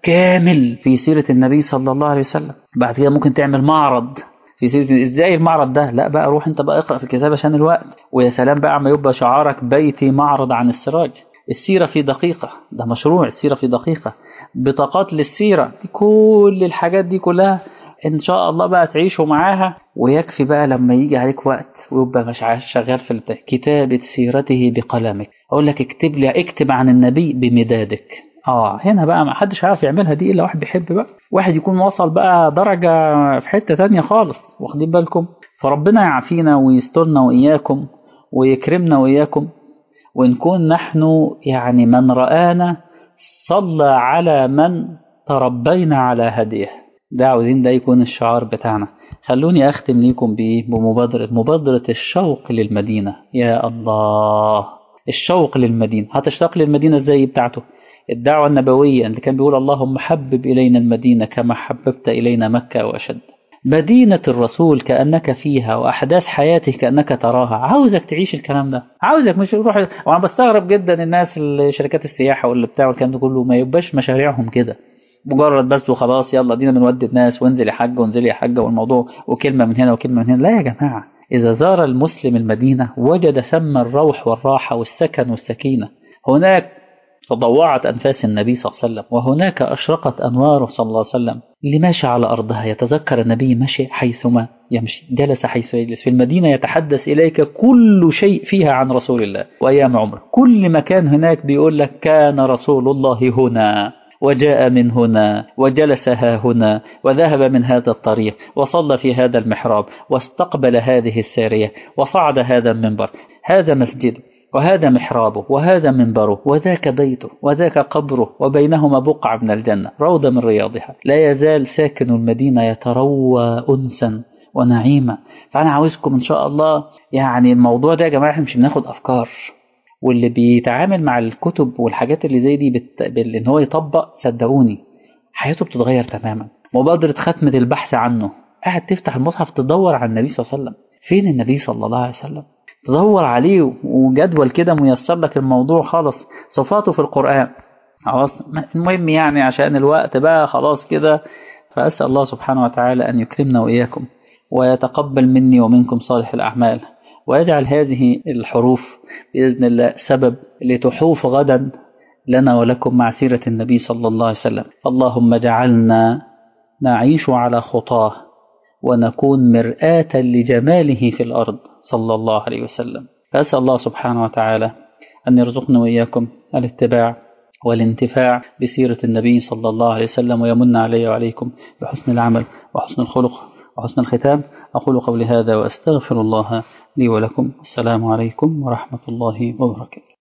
كامل في سيرة النبي صلى الله عليه وسلم بعد كده ممكن تعمل معرض في سيرة ازاي المعرض ده لا بقى روح انت بقى اقرأ في الكتاب عشان الوقت ويا سلام بقى عم يبقى شعارك بيتي معرض عن السراج السيرة في دقيقة ده مشروع السيرة في دقيقة بطاقات للسيرة كل الحاجات دي كلها ان شاء الله بقى تعيشوا معاها ويكفي بقى لما يجي عليك وقت ويبقى مش شغال في البتاع كتابة سيرته بقلمك اقول لك اكتب لي اكتب عن النبي بمدادك اه هنا بقى ما حدش عارف يعملها دي الا واحد بيحب بقى واحد يكون وصل بقى درجة في حتة تانية خالص واخدين بالكم فربنا يعافينا ويسترنا وإياكم ويكرمنا وإياكم ونكون نحن يعني من رآنا صلى على من تربينا على هديه ده عاوزين ده يكون الشعار بتاعنا خلوني أختم ليكم بإيه بمبادرة مبادرة الشوق للمدينة يا الله الشوق للمدينة هتشتاق للمدينة ازاي بتاعته الدعوة النبوية اللي كان بيقول اللهم حبب إلينا المدينة كما حببت إلينا مكة وأشد مدينة الرسول كأنك فيها وأحداث حياته كأنك تراها عاوزك تعيش الكلام ده عاوزك مش تروح وأنا بستغرب جدا الناس اللي شركات السياحة واللي بتاع والكلام ده كله ما يبقاش مشاريعهم كده مجرد بس وخلاص يلا دينا بنودي الناس وانزل يا حاج وانزل يا حاجة والموضوع وكلمة من هنا وكلمة من هنا لا يا جماعة إذا زار المسلم المدينة وجد ثم الروح والراحة والسكن والسكينة هناك تضوعت أنفاس النبي صلى الله عليه وسلم وهناك أشرقت أنواره صلى الله عليه وسلم اللي ماشي على أرضها يتذكر النبي مشي حيثما يمشي جلس حيث يجلس في المدينة يتحدث إليك كل شيء فيها عن رسول الله وأيام عمره كل مكان هناك بيقول لك كان رسول الله هنا وجاء من هنا وجلس ها هنا وذهب من هذا الطريق وصلى في هذا المحراب واستقبل هذه السارية وصعد هذا المنبر هذا مسجده وهذا محرابه وهذا منبره وذاك بيته وذاك قبره وبينهما بقعة من الجنة روضة من رياضها لا يزال ساكن المدينة يتروى أنسا ونعيما فأنا عاوزكم إن شاء الله يعني الموضوع ده يا جماعة احنا مش بناخد أفكار واللي بيتعامل مع الكتب والحاجات اللي زي دي بت... بال... ان هو يطبق صدقوني حياته بتتغير تماما مبادرة ختمة البحث عنه قاعد تفتح المصحف تدور على النبي صلى الله عليه وسلم فين النبي صلى الله عليه وسلم تدور عليه وجدول كده ميسر لك الموضوع خالص صفاته في القرآن خلاص المهم يعني عشان الوقت بقى خلاص كده فأسأل الله سبحانه وتعالى أن يكرمنا وإياكم ويتقبل مني ومنكم صالح الأعمال ويجعل هذه الحروف بإذن الله سبب لتحوف غدا لنا ولكم مع سيرة النبي صلى الله عليه وسلم اللهم اجعلنا نعيش على خطاه ونكون مرآة لجماله في الأرض صلى الله عليه وسلم فأسأل الله سبحانه وتعالى أن يرزقنا وإياكم الاتباع والانتفاع بسيرة النبي صلى الله عليه وسلم ويمن علي وعليكم بحسن العمل وحسن الخلق وحسن الختام أقول قولي هذا وأستغفر الله لي ولكم السلام عليكم ورحمة الله وبركاته